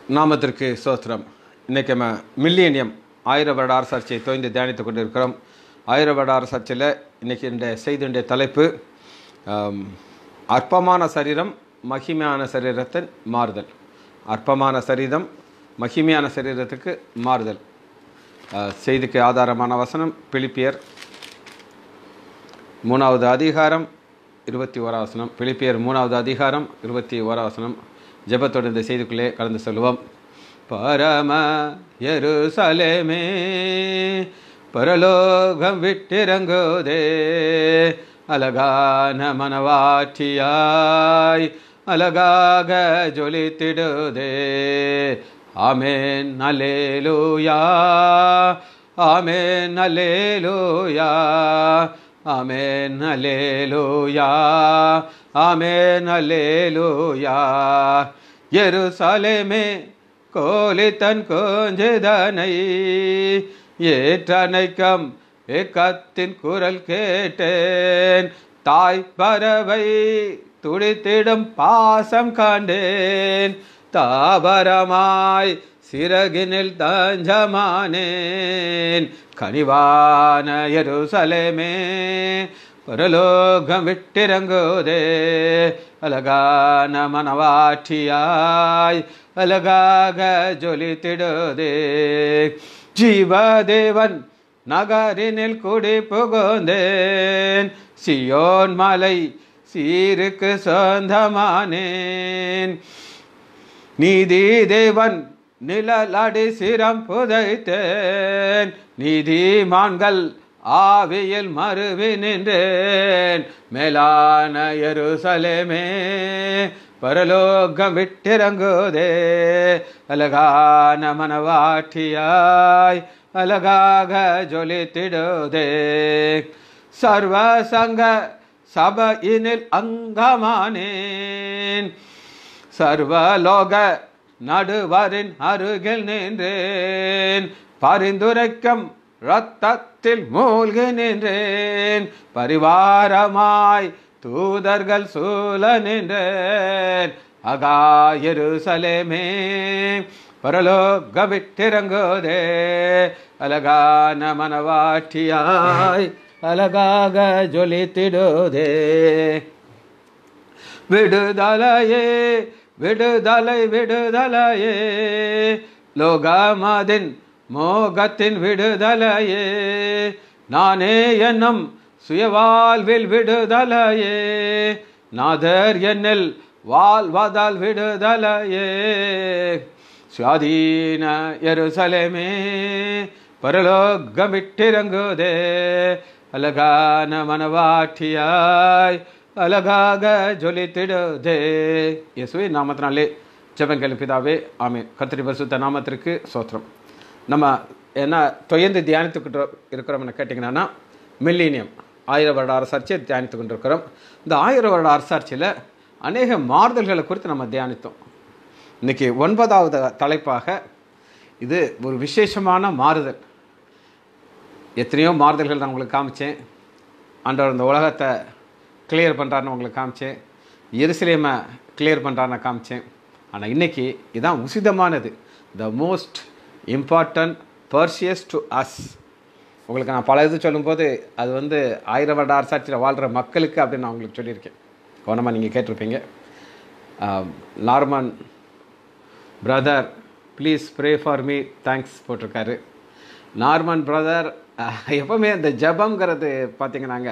நாமத்திற்கு சோத்திரம் இன்றைக்கி நம்ம மில்லியனியம் ஆயிர வருட அரசாட்சியை தோய்ந்து தியானித்து கொண்டிருக்கிறோம் ஆயிர வருட அரசாட்சியில் இன்றைக்கி இந்த செய்தியுடைய தலைப்பு ஆம், அற்பமான சரீரம் மகிமையான சரீரத்தின் மாறுதல் அற்பமான சரீரம் மகிமையான சரீரத்துக்கு மாறுதல் ஆ, செய்திக்கு ஆதாரமான வசனம் பிலிப்பியர் மூணாவது அதிகாரம் இருபத்தி ஓராம் வசனம் பிலிப்பியர் மூணாவது அதிகாரம் இருபத்தி ஓராம் வசனம் ஜெபத்தோடு இந்த செய்திக்குள்ளே கலந்து செல்வோம் பரம எருசலேமே பரலோகம் விட்டிறங்குதே அழகான மனவாட்சியாய் அழகாக ஜொலித்திடுதே ஆமேன் அல்லேலூயா ஆமேன் அல்லேலூயா ஆமேன் அல்லேலூயா ஆமேன் அல்லேலூயா எருசலேமே கோலித்தன் கொஞ்சதனை ஏற்றனைக்கம் ஏக்கத்தின் குரல் கேட்டேன் தாய் பறவை துடித்திடும் பாசம் காண்டேன் தாவரமாய் சிறகினில் தஞ்சமானேன் கனிவான எருசலேமே பரலோகம் விட்டிறங்குதே அழகான மனவாட்சியாய் அழகாக ஜொலித்திடுதே ஜீவதேவன் நகரினில் குடி புகுந்தேன் சியோன் மலை சீருக்கு சொந்தமானேன் நீதி தேவன் நிழலடி சிரம் புதைத்தேன் நீதிமான்கள் ஆவியில் மறுவி நின்றேன் மேலான எருசலேமே பரலோகம் விட்டிறங்குதே அழகான மனவாட்டியாய் அழகாக ஜொலித்திடுதே சர்வசங்க சபையினில் அங்கமானேன் சர்வலோக நடுவரின் அருகில் நின்றேன் பரிந்துரைக்கும் இரத்தத்தில் மூழ்கி நின்றேன் பரிவாரமாய் தூதர்கள் சூழ நின்றேன் அகா எருசலேமே பரலோக விட்டிறங்குதே அழகான மனவாட்டியாய் அழகாக ஜொலித்திடுதே விடுதலையே விடுதலை விடுதலையே லோகமதின் மோகத்தின் விடுதலையே நானே என்னும் சுயவாழ்வில் விடுதலையே நாதர் என்னில் வாழ்வதால் விடுதலையே சுவாதீன எருசலேமே பரலோகம் விட்டிறங்குதே அழகான மனவாட்டியாய் அழகாக ஜொலித்திடுதே இயேசுவே நாமத்தினாலே ஜெபங்கள் பிதாவே ஆமே கத்திரி பரிசுத்த நாமத்திற்கு சோத்திரம் நம்ம என்ன தொயந்து தியானித்துக்கிட்டு இருக்கிறோம்னு கேட்டிங்கன்னா மில்லினியம் ஆயிரம் வருட அரசாட்சியை தியானித்து கொண்டிருக்கிறோம் இந்த ஆயிரம் வருட அரசாட்சியில் அநேக மாறுதல்களை குறித்து நம்ம தியானித்தோம் இன்றைக்கி ஒன்பதாவது தலைப்பாக இது ஒரு விசேஷமான மாறுதல் எத்தனையோ மாறுதல்கள் நான் உங்களுக்கு காமிச்சேன் ஆண்டவர் இந்த உலகத்தை கிளியர் பண்ணுறாருன்னு உங்களுக்கு காமிச்சேன் எருசலேமை கிளியர் பண்ணுறாருன்னு காமிச்சேன் ஆனால் இன்றைக்கி இதான் உசிதமானது the most important precious to us உங்களுக்கு நான் பல இது சொல்லும்போது அது வந்து ஆயிரம் வருட அரசாட்சியில் வாழ்கிற மக்களுக்கு அப்படின்னு நான் உங்களுக்கு சொல்லியிருக்கேன் கவனமாக நீங்கள் கேட்டிருப்பீங்க Norman brother please pray for me thanks போட்டிருக்காரு நார்மன் பிரதர் எப்போவுமே இந்த ஜபங்கிறது பார்த்தீங்கன்னாங்க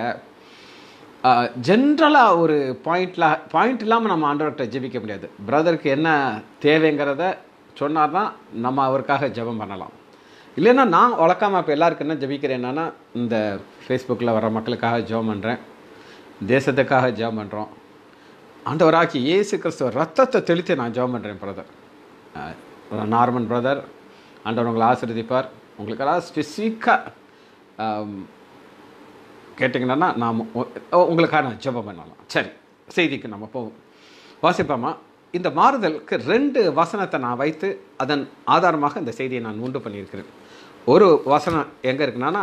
ஜென்ரலாக ஒரு பாயிண்டில் பாயிண்ட் இல்லாமல் நம்ம ஆண்டவர்கிட்ட ஜெபிக்க முடியாது பிரதருக்கு என்ன தேவைங்கிறத சொன்னார்னா நம்ம அவருக்காக ஜெபம் பண்ணலாம் இல்லைன்னா நான் வழக்கமாக இப்போ எல்லாருக்கும் என்ன ஜெபிக்கிறேன் என்னன்னா இந்த ஃபேஸ்புக்கில் வர மக்களுக்காக ஜெபம் பண்ணுறேன் தேசத்துக்காக ஜெபம் பண்ணுறோம் ஆண்டவராக்கி இயேசு கிறிஸ்துவ ரத்தத்தை தெளித்து நான் ஜெபம் பண்ணுறேன் பிரதர் நார்மன் பிரதர் ஆண்டவர் உங்களை ஆசிர்வதிப்பார் உங்களுக்கு ஏதாவது ஸ்பெசிஃபிக்காக கேட்டிங்கன்னா நாம் உங்களுக்காக நான் ஜெபம் பண்ணலாம் சரி செய்திக்கு நம்ம போவோம் வாசிப்போமா இந்த மாறுதலுக்கு ரெண்டு வசனத்தை நான் வைத்து அதன் ஆதாரமாக இந்த செய்தியை நான் உண்டு பண்ணியிருக்கிறேன் ஒரு வசனம் எங்கே இருக்குன்னா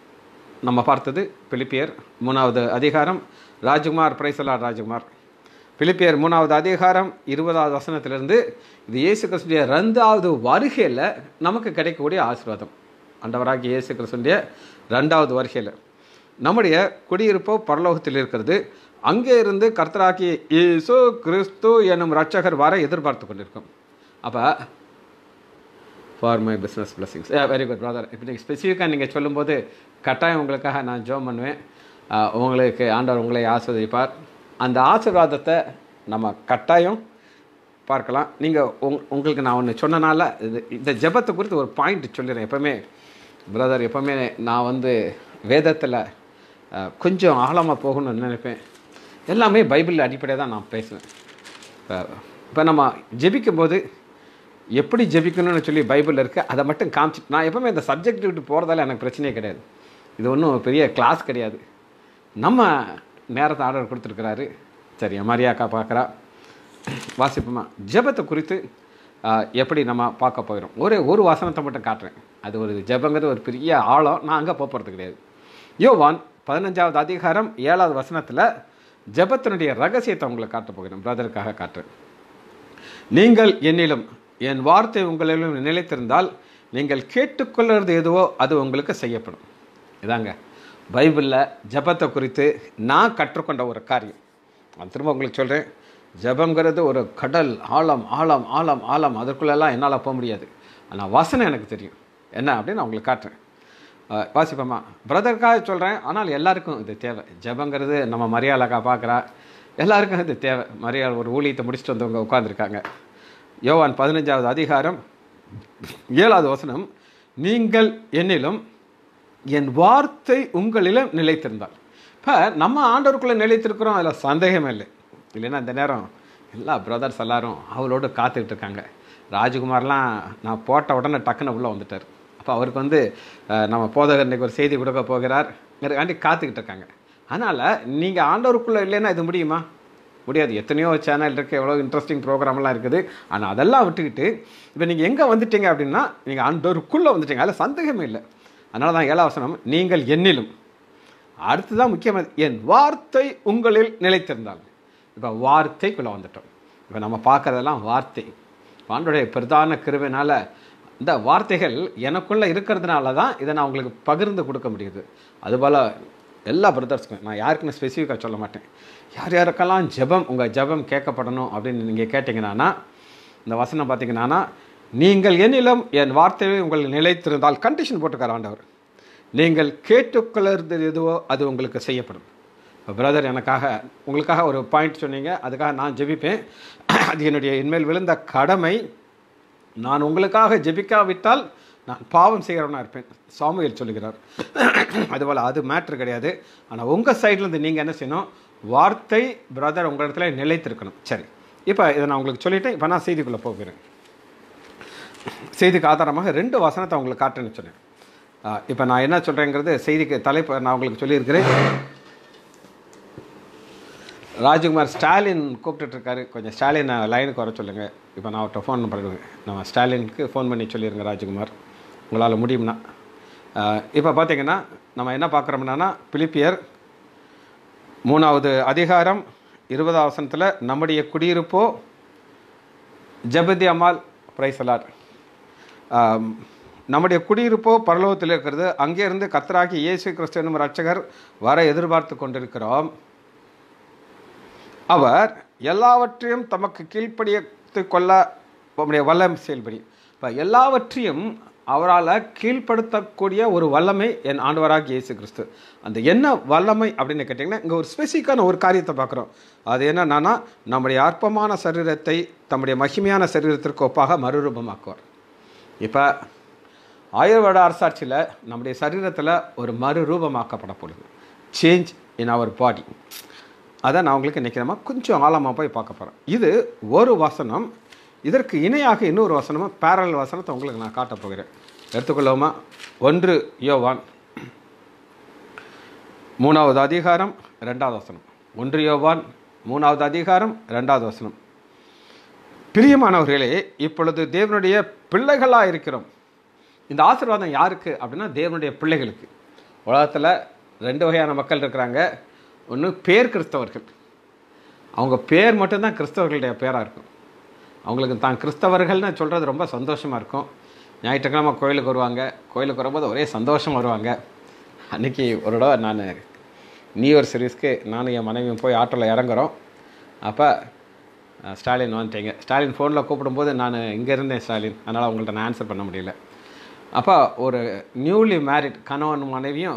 நம்ம பார்த்தது பிலிப்பியர் மூணாவது அதிகாரம் ராஜ்குமார் பிரைசலார் ராஜ்குமார் பிலிப்பியர் மூணாவது அதிகாரம் இருபதாவது வசனத்திலிருந்து இது இயேசு கிறிஸ்துடைய ரெண்டாவது வருகையில் நமக்கு கிடைக்கக்கூடிய ஆசீர்வாதம் ஆண்டவராகிய இயேசு கிறிஸ்துடைய ரெண்டாவது வருகையில் நம்முடைய குடியிருப்போ பரலோகத்தில் இருக்கிறது அங்கே இருந்து கர்த்தராகிய இயேசு கிறிஸ்து என்னும் ரட்சகர் வர எதிர்பார்த்து கொண்டிருக்கோம் அப்போ for my business blessings very good brother இப்போ நீங்கள் ஸ்பெசிஃபிக்காக நீங்கள் சொல்லும்போது கட்டாயம் உங்களுக்காக நான் ஜோம் பண்ணுவேன் அஹ், உங்களுக்கு ஆண்டவர் உங்களை ஆஸ்வதிப்பார் அந்த ஆசீர்வாதத்தை நம்ம கட்டாயம் பார்க்கலாம் நீங்கள் உங் உங்களுக்கு நான் ஒன்று சொன்னனால இது இந்த ஜெபத்தை குறித்து ஒரு பாயிண்ட் சொல்லிடுறேன் எப்போவுமே பிரதர் எப்போவுமே நான் வந்து வேதத்தில் அஹ், கொஞ்சம் ஆழமாக போகணும்னு நினைப்பேன் எல்லாமே பைபிள் அடிப்படையாக தான் நான் பேசுவேன் இப்போ நம்ம ஜெபிக்கும்போது எப்படி ஜெபிக்கணும்னு சொல்லி பைபிளில் இருக்குது அதை மட்டும் காமிச்சிட்டு நான் எப்பவுமே இந்த சப்ஜெக்ட் விட்டு போகிறதால எனக்கு பிரச்சனையே கிடையாது இது ஒன்றும் பெரிய கிளாஸ் கிடையாது நம்ம நேரத்தை ஆர்டர் கொடுத்துருக்குறாரு சரி மரியாக்கா பார்க்குறா வாசிப்போமா ஜெபத்தை குறித்து ஆஹ், எப்படி நம்ம பார்க்க போகிறோம் ஒரே ஒரு வசனத்தை மட்டும் காட்டுறேன் அது ஒரு ஜெபங்கிறது ஒரு பெரிய ஆழம் நான் அங்கே போகிறது கிடையாது யோவான் பதினஞ்சாவது அதிகாரம் ஏழாவது வசனத்தில் ஜெபத்தினுடைய ரகசியத்தை உங்களுக்கு காட்ட போகிறேன் பிரதருக்காக காட்டுறேன் நீங்கள் என்னிலும் என் வார்த்தை உங்களிலும் நிலைத்திருந்தால் நீங்கள் கேட்டுக்கொள்கிறது எதுவோ அது உங்களுக்கு செய்யப்படும் இதாங்க பைபிளில் ஜெபத்தை குறித்து நான் கற்றுக்கொண்ட ஒரு காரியம் நான் திரும்ப உங்களுக்கு சொல்கிறேன் ஜெபங்கிறது ஒரு கடல் ஆழம் ஆழம் ஆழம் ஆழம் அதற்குள்ளெல்லாம் என்னால் போக முடியாது ஆனால் வசனம் எனக்கு தெரியும் என்ன அப்படின்னு நான் உங்களுக்கு காட்டுறேன் அஹ் வாசிப்போமா பிரதருக்காக சொல்கிறேன் ஆனால் எல்லாருக்கும் இது தேவை ஜெபங்கிறது நம்ம மரியாதைக்கா பார்க்குறா எல்லாருக்கும் இது தேவை மரியாதை ஒரு ஊழியத்தை முடிச்சுட்டு வந்தவங்க உட்காந்துருக்காங்க யோவான் பதினஞ்சாவது அதிகாரம் ஏழாவது வசனம் நீங்கள் என்னிலும் என் வார்த்தை உங்களிலும் நிலைத்திருந்தால் இப்போ நம்ம ஆண்டவருக்குள்ளே நிலைத்திருக்கிறோம் அதில் சந்தேகமே இல்லை இல்லைன்னா இந்த நேரம் எல்லா பிரதர்ஸ் எல்லாரும் அவளோடு காத்துக்கிட்டு இருக்காங்க ராஜகுமார்லாம் நான் போட்ட உடனே டக்குன்னு உள்ளே வந்துட்டார் அப்போ அவருக்கு வந்து அஹ், நம்ம போதகர் இன்னைக்கு ஒரு செய்தி கொடுக்க போகிறார் அதுக்காண்டி காத்துக்கிட்டு இருக்காங்க அதனால் நீங்கள் ஆண்டவருக்குள்ளே இல்லைன்னா இது முடியுமா முடியாது எத்தனையோ சேனல் இருக்குது எவ்வளோ இன்ட்ரெஸ்டிங் ப்ரோக்ராம்லாம் இருக்குது ஆனால் அதெல்லாம் விட்டுக்கிட்டு இப்போ நீங்கள் எங்கே வந்துட்டீங்க அப்படின்னா நீங்கள் ஆண்டவருக்குள்ளே வந்துட்டீங்க அதில் சந்தேகமே இல்லை அதனால தான் ஏழாம் வசனம் நீங்கள் என்னிலும் அடுத்துதான் முக்கியமாக என் வார்த்தை உங்களில் நிலைத்திருந்தால் இப்போ வார்த்தைக்குள்ளே வந்துட்டோம் இப்போ நம்ம பார்க்கறதெல்லாம் வார்த்தை ஆண்டுடைய பிரதான கிருவினால இந்த வார்த்தைகள் எனக்குள்ளே இருக்கிறதுனால தான் இதை நான் உங்களுக்கு பகிர்ந்து கொடுக்க முடியுது அதுபோல் எல்லா பிரதர்ஸ்க்கும் நான் யாருக்குன்னு ஸ்பெசிஃபிக்காக சொல்ல மாட்டேன் யார் யாருக்கெல்லாம் ஜெபம் உங்கள் ஜெபம் கேட்கப்படணும் அப்படின்னு நீங்கள் கேட்டிங்கன்னா இந்த வசனம் பார்த்தீங்கன்னா நீங்கள் என்னிலும் என் வார்த்தையை உங்கள் நிலைத்திருந்தால் கண்டிஷன் போட்டுக்கார் ஆண்டவர் நீங்கள் கேட்டுக்கொள்ளறது எதுவோ அது உங்களுக்கு செய்யப்படும் பிரதர் எனக்காக உங்களுக்காக ஒரு பாயிண்ட் சொன்னீங்க அதுக்காக நான் ஜெபிப்பேன் அது என்னுடைய இனிமேல் விழுந்த கடமை நான் உங்களுக்காக ஜெபிக்காவிட்டால் நான் பாவம் செய்கிறவனா இருப்பேன் சாமுவேல் சொல்லுகிறார் அதுபோல் அது மேட்ரு கிடையாது ஆனால் உங்கள் சைட்லேருந்து நீங்கள் என்ன செய்யணும் வார்த்தை பிரதர் உங்கள் இடத்துல நிலைத்திருக்கணும் சரி இப்போ இதை நான் உங்களுக்கு சொல்லிட்டேன் இப்போ நான் செய்திக்குள்ளே போகிறேன் செய்திக்கு ஆதாரமாக ரெண்டு வசனத்தை உங்களுக்கு காட்டுன்னு சொன்னேன் இப்போ நான் என்ன சொல்கிறேங்கிறது செய்திக்கு தலைப்பு நான் உங்களுக்கு சொல்லியிருக்கிறேன் ராஜ்குமார் ஸ்டாலின் கூப்பிட்டுட்டு இருக்காரு கொஞ்சம் ஸ்டாலின் லைனுக்கு வர சொல்லுங்கள் இப்போ நான் அவர்கிட்ட ஃபோன் பண்ணுவேன் நம்ம ஸ்டாலினுக்கு ஃபோன் பண்ணி சொல்லிடுங்க ராஜ்குமார் உங்களால் முடியும்னா இப்போ பார்த்தீங்கன்னா நம்ம என்ன பார்க்குறோம்னா பிலிப்பியர் மூணாவது அதிகாரம் இருபதாம் வசனத்தில் நம்முடைய குடியிருப்போ ஜபதி அம்மாள் பிரைசலார் நம்முடைய குடியிருப்போ பரலோகத்தில் இருக்கிறது அங்கே இருந்து கத்தராகி இயேசு கிறிஸ்து என்னும் ரட்சகர் வர எதிர்பார்த்து கொண்டிருக்கிறோம் அவர் எல்லாவற்றையும் தமக்கு கீழ்ப்படியத்து கொள்ள நம்முடைய வல்லம் செயல்படி இப்போ எல்லாவற்றையும் அவரால் கீழ்ப்படுத்தக்கூடிய ஒரு வல்லமை என் ஆண்டவராக இயேசு கிறிஸ்து அந்த என்ன வல்லமை அப்படின்னு கேட்டிங்கன்னா இங்கே ஒரு ஸ்பெசிஃபிக்கான ஒரு காரியத்தை பார்க்குறோம் அது என்னன்னா நம்முடைய அற்பமான சரீரத்தை தம்முடைய மகிமையான சரீரத்திற்கு ஒப்பாக மறுரூபமாக்குவார் இப்போ ஆயுர்வேத அரசாட்சியில் நம்முடைய சரீரத்தில் ஒரு மறுரூபமாக்கப்பட போகுது சேஞ்ச் இன் அவர் பாடி அதை நான் உங்களுக்கு இன்றைக்கி நம்ம கொஞ்சம் ஆழமாக போய் பார்க்க போகிறேன் இது ஒரு வசனம் இதற்கு இணையாக இன்னொரு வசனமும் பேரல் வசனத்தை உங்களுக்கு நான் காட்டப் போகிறேன் எடுத்துக்கொள்ளுமா ஒன்று யோவான் மூணாவது அதிகாரம் ரெண்டாவது வசனம் ஒன்று யோவான் மூணாவது அதிகாரம் ரெண்டாவது வசனம் பிரியமானவர்களே இப்பொழுது தேவனுடைய பிள்ளைகளாக இருக்கிறோம் இந்த ஆசீர்வாதம் யாருக்கு அப்படின்னா தேவனுடைய பிள்ளைகளுக்கு உலகத்தில் ரெண்டு வகையான மக்கள் இருக்கிறாங்க ஒன்று பேர் கிறிஸ்தவர்கள் அவங்க பேர் மட்டும்தான் கிறிஸ்தவர்களுடைய பேராக இருக்கும் அவங்களுக்கு தான் கிறிஸ்தவர்கள்னு சொல்கிறது ரொம்ப சந்தோஷமாக இருக்கும் ஞாயிற்றுக்கிழமை கோயிலுக்கு வருவாங்க கோயிலுக்கு வரும்போது ஒரே சந்தோஷம் வருவாங்க அன்றைக்கி ஒரு தடவை நான் நியூ இயர் சீரீஸ்க்கு நானும் என் மனைவியும் போய் ஆட்டோவில் இறங்குறோம் அப்போ அஹ், ஸ்டாலின் வந்துட்டீங்க ஸ்டாலின் ஃபோனில் கூப்பிடும்போது நான் இங்கே இருந்தேன் ஸ்டாலின் அதனால் அவங்கள்ட்ட நான் ஆன்சர் பண்ண முடியல அப்போ ஒரு நியூலி மேரிட் கணவன் மனைவியும்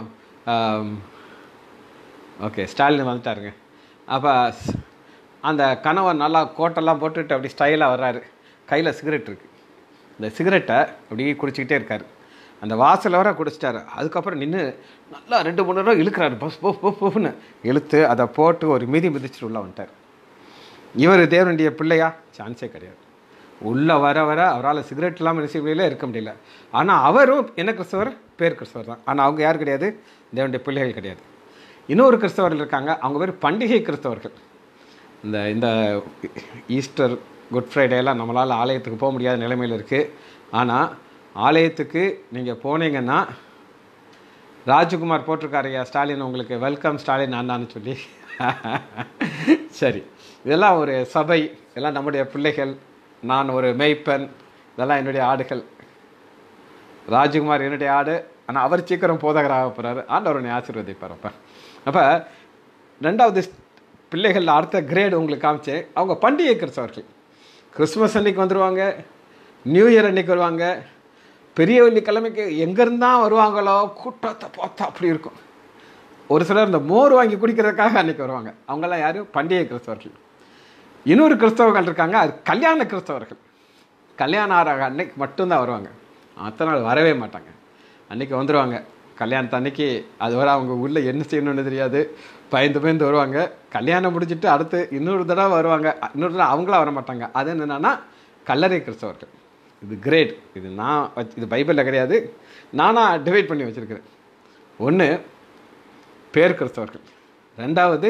ஓகே ஸ்டாலின் வந்துட்டாருங்க அப்போ ஸ்- அந்த கணவன் நல்லா கோட்டெல்லாம் போட்டுட்டு அப்படி ஸ்டைலாக வர்றாரு கையில் சிகரெட் இருக்குது இந்த சிகரெட்டை அப்படியே குடிச்சிக்கிட்டே இருக்காரு அந்த வாசல் வர குடிச்சிட்டாரு அதுக்கப்புறம் நின்று நல்லா ரெண்டு மூணு தடவை இழுக்கிறாரு பஸ் போ போ போன்னு இழுத்து அதை போட்டு ஒரு மிதி மிதிச்சுட்டு உள்ள வந்துட்டார் இவர் தேவனுடைய பிள்ளையா சான்ஸே கிடையாது உள்ளே வர வர அவரால் சிகரெட் இல்லாமல் என்ன செய்ய முடியல இருக்க முடியல ஆனால் அவரும் என்ன கிறிஸ்தவர் பேர் கிறிஸ்தவர் தான் ஆனால் அவங்க யார் கிடையாது தேவனுடைய பிள்ளைகள் கிடையாது இன்னொரு கிறிஸ்தவர்கள் இருக்காங்க அவங்க பேர் பண்டிகை கிறிஸ்தவர்கள் இந்த இந்த ஈஸ்டர் குட் ஃப்ரைடே எல்லாம் நம்மளால் ஆலயத்துக்கு போக முடியாத நிலைமையில் இருக்குது ஆனால் ஆலயத்துக்கு நீங்கள் போனீங்கன்னா ராஜ்குமார் போட்டிருக்காருயா ஸ்டாலின் உங்களுக்கு வெல்கம் ஸ்டாலின் அண்ணான்னு சொல்லி சரி இதெல்லாம் ஒரு சபை இதெல்லாம் நம்முடைய பிள்ளைகள் நான் ஒரு மெய்ப்பன் இதெல்லாம் என்னுடைய ஆடுகள் ராஜ்குமார் என்னுடைய ஆடு ஆனால் அவர் சீக்கிரம் போதகராக போகிறாரு ஆண்டவர் என்னை ஆசீர்வதிப்பார் அப்போ அப்போ ரெண்டாவது பிள்ளைகள் அடுத்த கிரேடு உங்களுக்கு காமிச்சேன் அவங்க பண்டிகை கிறிஸ்தவர்கள் கிறிஸ்மஸ் அன்னைக்கு வந்துடுவாங்க நியூ இயர் அன்னைக்கு வருவாங்க பெரிய வெள்ளிக்கிழமைக்கு எங்கேருந்தான் வருவாங்களோ கூட்டத்தை பார்த்தா அப்படி இருக்கும் ஒரு சிலர் இந்த மோர் வாங்கி குடிக்கிறதுக்காக அன்னைக்கு வருவாங்க அவங்கெல்லாம் யார் பண்டிகை கிறிஸ்தவர்கள் இன்னொரு கிறிஸ்தவர்கள் இருக்காங்க அது கல்யாண கிறிஸ்தவர்கள் கல்யாணம் ஆகிற அன்னைக்கு மட்டும்தான் வருவாங்க அத்தனை நாள் வரவே மாட்டாங்க அன்னைக்கு வந்துடுவாங்க கல்யாணத்து அன்னைக்கு அது வரை அவங்க உள்ள என்ன செய்யணும்னு தெரியாது பயந்து பயந்து வருவாங்க கல்யாணம் முடிஞ்சிட்டு அடுத்து இன்னொரு தடவை வருவாங்க இன்னொரு தடவை அவங்களா வர மாட்டாங்க அது என்னென்னா கல்லறை கிறிஸ்தவர்கள் இது கிரேட் இது நான் வச்சு இது பைபிளில் கிடையாது நானாக டிவைட் பண்ணி வச்சுருக்கிறேன் ஒன்று பேர் கிறிஸ்தவர்கள் ரெண்டாவது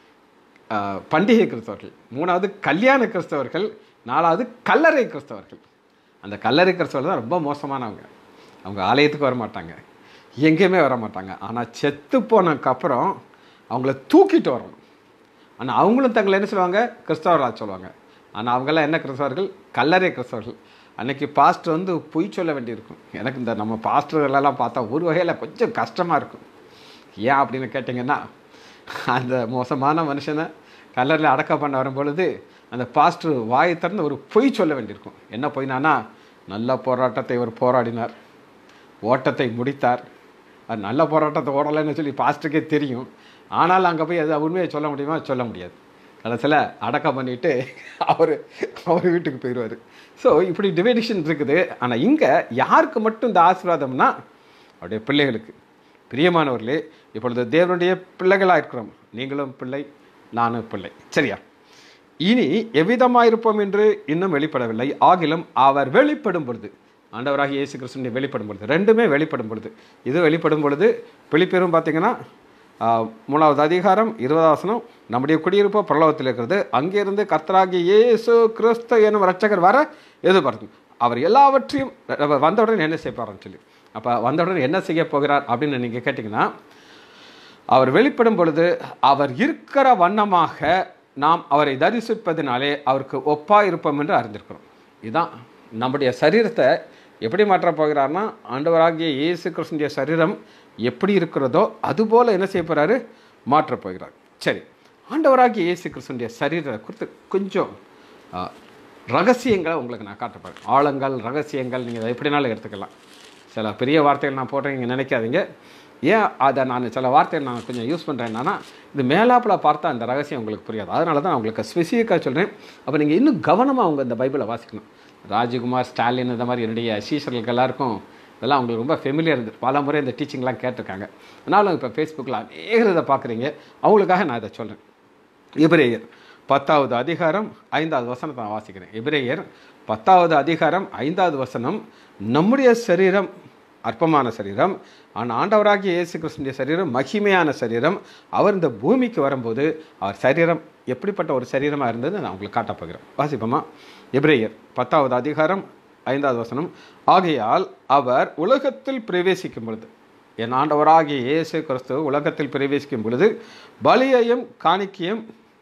ஆஹ், பண்டிகை கிறிஸ்தவர்கள் மூணாவது கல்யாண கிறிஸ்தவர்கள் நாலாவது கல்லறை கிறிஸ்தவர்கள் அந்த கல்லறை கிறிஸ்தவர்கள் தான் ரொம்ப மோசமானவங்க அவங்க ஆலயத்துக்கு வர மாட்டாங்க எங்கேயுமே வர மாட்டாங்க ஆனால் செத்து போனதுக்கப்புறம் அவங்கள தூக்கிட்டு வரணும் ஆனால் அவங்களும் தங்களை என்ன சொல்லுவாங்க கிறிஸ்தவர்களாக சொல்லுவாங்க ஆனால் அவங்கெல்லாம் என்ன கிறிஸ்தவர்கள் கல்லறை கிறிஸ்தவர்கள் அன்னைக்கு பாஸ்டர் வந்து பொய் சொல்ல வேண்டியிருக்கும் எனக்கு இந்த நம்ம பாஸ்டர்களெல்லாம் பார்த்தா ஒரு வகையில் கொஞ்சம் கஷ்டமாக இருக்கும் ஏன் அப்படின்னு கேட்டிங்கன்னா அந்த மோசமான மனுஷனை கல்லறையில் அடக்கம் பண்ண வரும் பொழுது அந்த பாஸ்டர் வாயை திறந்து ஒரு பொய் சொல்ல வேண்டியிருக்கும் என்ன பொய்னானா நல்ல போராட்டத்தை இவர் போராடினார் ஓட்டத்தை முடித்தார் அது நல்ல போராட்டத்தை ஓடலைன்னு சொல்லி பாஸ்டருக்கே தெரியும் ஆனால் அங்கே போய் அது உண்மையை சொல்ல முடியுமா சொல்ல முடியாது கடைசியில் அடக்கம் பண்ணிட்டு அவர் அவர் வீட்டுக்கு போயிடுவார் ஸோ இப்படி டிவைடேஷன் இருக்குது ஆனால் இங்கே யாருக்கு மட்டும் இந்த ஆசீர்வாதம்னா அவருடைய பிள்ளைகளுக்கு பிரியமானவர்களே இப்பொழுது தேவனுடைய பிள்ளைகளாக இருக்கிறோம் நீங்களும் பிள்ளை நானும் பிள்ளை சரியா இனி எவ்விதமாக இருப்போம் என்று இன்னும் வெளிப்படவில்லை ஆகிலும் அவர் வெளிப்படும் பொழுது ஆண்டவராக இயேசு கிறிஸ்துடைய வெளிப்படும் பொழுது ரெண்டுமே வெளிப்படும் பொழுது இது வெளிப்படும் பொழுது வெளிப்பெறும் பார்த்தீங்கன்னா ஆஹ், மூணாவது அதிகாரம் இருபதாம் வசனம் நம்முடைய குடியிருப்பு பிரலோகத்தில் இருக்கிறது அங்கிருந்து கர்த்தராகிய இயேசு கிறிஸ்து எனும் ரட்சகர் வர எதிர்பார்க்கும் அவர் எல்லாவற்றையும் அவர் வந்தவுடன் என்ன செய்ப்பார்னு சொல்லி அப்போ வந்தவுடன் என்ன செய்ய போகிறார் அப்படின்னு நீங்கள் கேட்டிங்கன்னா அவர் வெளிப்படும் பொழுது அவர் இருக்கிற வண்ணமாக நாம் அவரை தரிசிப்பதினாலே அவருக்கு ஒப்பா இருப்போம் என்று அறிந்திருக்கிறோம் இதுதான் நம்முடைய சரீரத்தை எப்படி மாற்றப் போகிறார்னா ஆண்டவராகிய இயேசு கிறிஸ்துடைய சரீரம் எப்படி இருக்கிறதோ அதுபோல் என்ன செய்ய போகிறாரு மாற்றப் போகிறார் சரி ஆண்டவராகிய இயேசு கிறிஸ்துடைய சரீரத்தை குறித்து கொஞ்சம் ஆ, ரகசியங்களை உங்களுக்கு நான் காட்டப்படுறேன் ஆழங்கள் ரகசியங்கள் நீங்கள் அதை எப்படினாலும் எடுத்துக்கலாம் சில பெரிய வார்த்தைகள் நான் போடுறேன் நீங்கள் நினைக்காதீங்க ஏன் அதை நான் சில வார்த்தைகள் நான் கொஞ்சம் யூஸ் பண்ணுறேன் என்னன்னா இது மேலாப்பில் பார்த்தா அந்த ரகசியம் உங்களுக்கு புரியாது அதனால தான் நான் உங்களுக்கு ஸ்பெசிஃபிக்காக சொல்கிறேன் அப்போ நீங்கள் இன்னும் கவனமாக அவங்க இந்த பைபிளை வாசிக்கணும் ராஜகுமார் ஸ்டாலின் இந்த மாதிரி என்னுடைய சீஷர்களுக்கு எல்லாருக்கும் இதெல்லாம் அவங்களுக்கு ரொம்ப ஃபெமிலியர் இருந்து பல முறை இந்த டீச்சிங்லாம் கேட்டிருக்காங்க அதனாலும் இப்போ ஃபேஸ்புக்கில் அநேகர் இதை பார்க்குறீங்க அவங்களுக்காக நான் இதை சொல்கிறேன் எபிரேயர் பத்தாவது அதிகாரம் ஐந்தாவது வசனத்தை நான் வாசிக்கிறேன் எபிரேயர் பத்தாவது அதிகாரம் ஐந்தாவது வசனம் நம்முடைய சரீரம் அற்பமான சரீரம் ஆனால் ஆண்டவராகிய இயேசு கிறிஸ்துடைய சரீரம் மகிமையான சரீரம் அவர் இந்த பூமிக்கு வரும்போது அவர் சரீரம் எப்படிப்பட்ட ஒரு சரீரமாக இருந்தது நான் உங்களுக்கு காட்டப் போகிறேன் வாசிப்போமா எபிரேயர் பத்தாவது அதிகாரம் ஐந்தாவது வசனம் ஆகையால் அவர் உலகத்தில் பிரவேசிக்கும் பொழுது என் ஆண்டவராகிய இயேசு கிறிஸ்து உலகத்தில் பிரவேசிக்கும் பொழுது பலியையும் காணிக்கையும்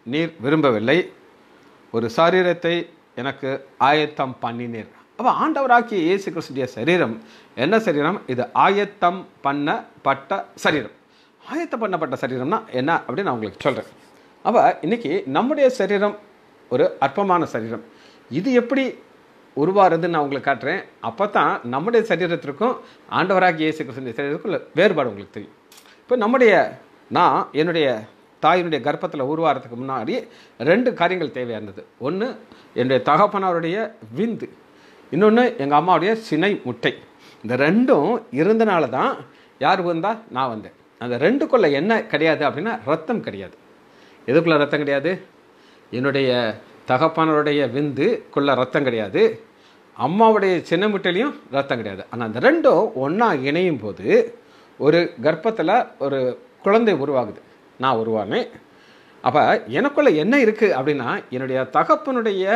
நீர் விரும்பவில்லை ஒரு சரீரத்தை எனக்கு ஆயத்தம் பண்ணினீர் அப்போ ஆண்டவராகிய இயேசு கிறிஸ்துடைய சரீரம் என்ன சரீரம் இது ஆயத்தம் பண்ணப்பட்ட சரீரம் ஆயத்தம் பண்ணப்பட்ட சரீரம்னா என்ன அப்படின்னு நான் உங்களுக்கு சொல்கிறேன் அப்போ இன்னைக்கு நம்முடைய சரீரம் ஒரு அற்பமான சரீரம் இது எப்படி உருவாருதுன்னு நான் உங்களுக்கு காட்டுறேன் அப்போ தான் நம்முடைய சரீரத்திற்கும் ஆண்டவராகிய இயேசு கிறிஸ்துடைய சரீரத்துக்கும் உள்ள வேறுபாடு உங்களுக்கு தெரியும் இப்போ நம்முடைய நான் என்னுடைய தாயினுடைய கர்ப்பத்தில் உருவாகிறதுக்கு முன்னாடி ரெண்டு காரியங்கள் தேவையாக இருந்தது ஒன்று என்னுடைய தகப்பனாருடைய விந்து இன்னொன்று எங்கள் அம்மாவுடைய சினை முட்டை இந்த ரெண்டும் இருந்தனால தான் யார் வந்தா நான் வந்தேன் அந்த ரெண்டுக்குள்ள என்ன கிடையாது அப்படின்னா ரத்தம் கிடையாது எதுக்குள்ள ரத்தம் கிடையாது என்னுடைய தகப்பனருடைய விந்துக்குள்ள ரத்தம் கிடையாது அம்மாவுடைய சின்ன முட்டையிலையும் ரத்தம் கிடையாது ஆனால் அந்த ரெண்டும் ஒன்றா இணையும் போது ஒரு கர்ப்பத்தில் ஒரு குழந்தை உருவாகுது நான் உருவானேன் அப்போ எனக்குள்ள என்ன இருக்குது அப்படின்னா என்னுடைய தகப்பனுடைய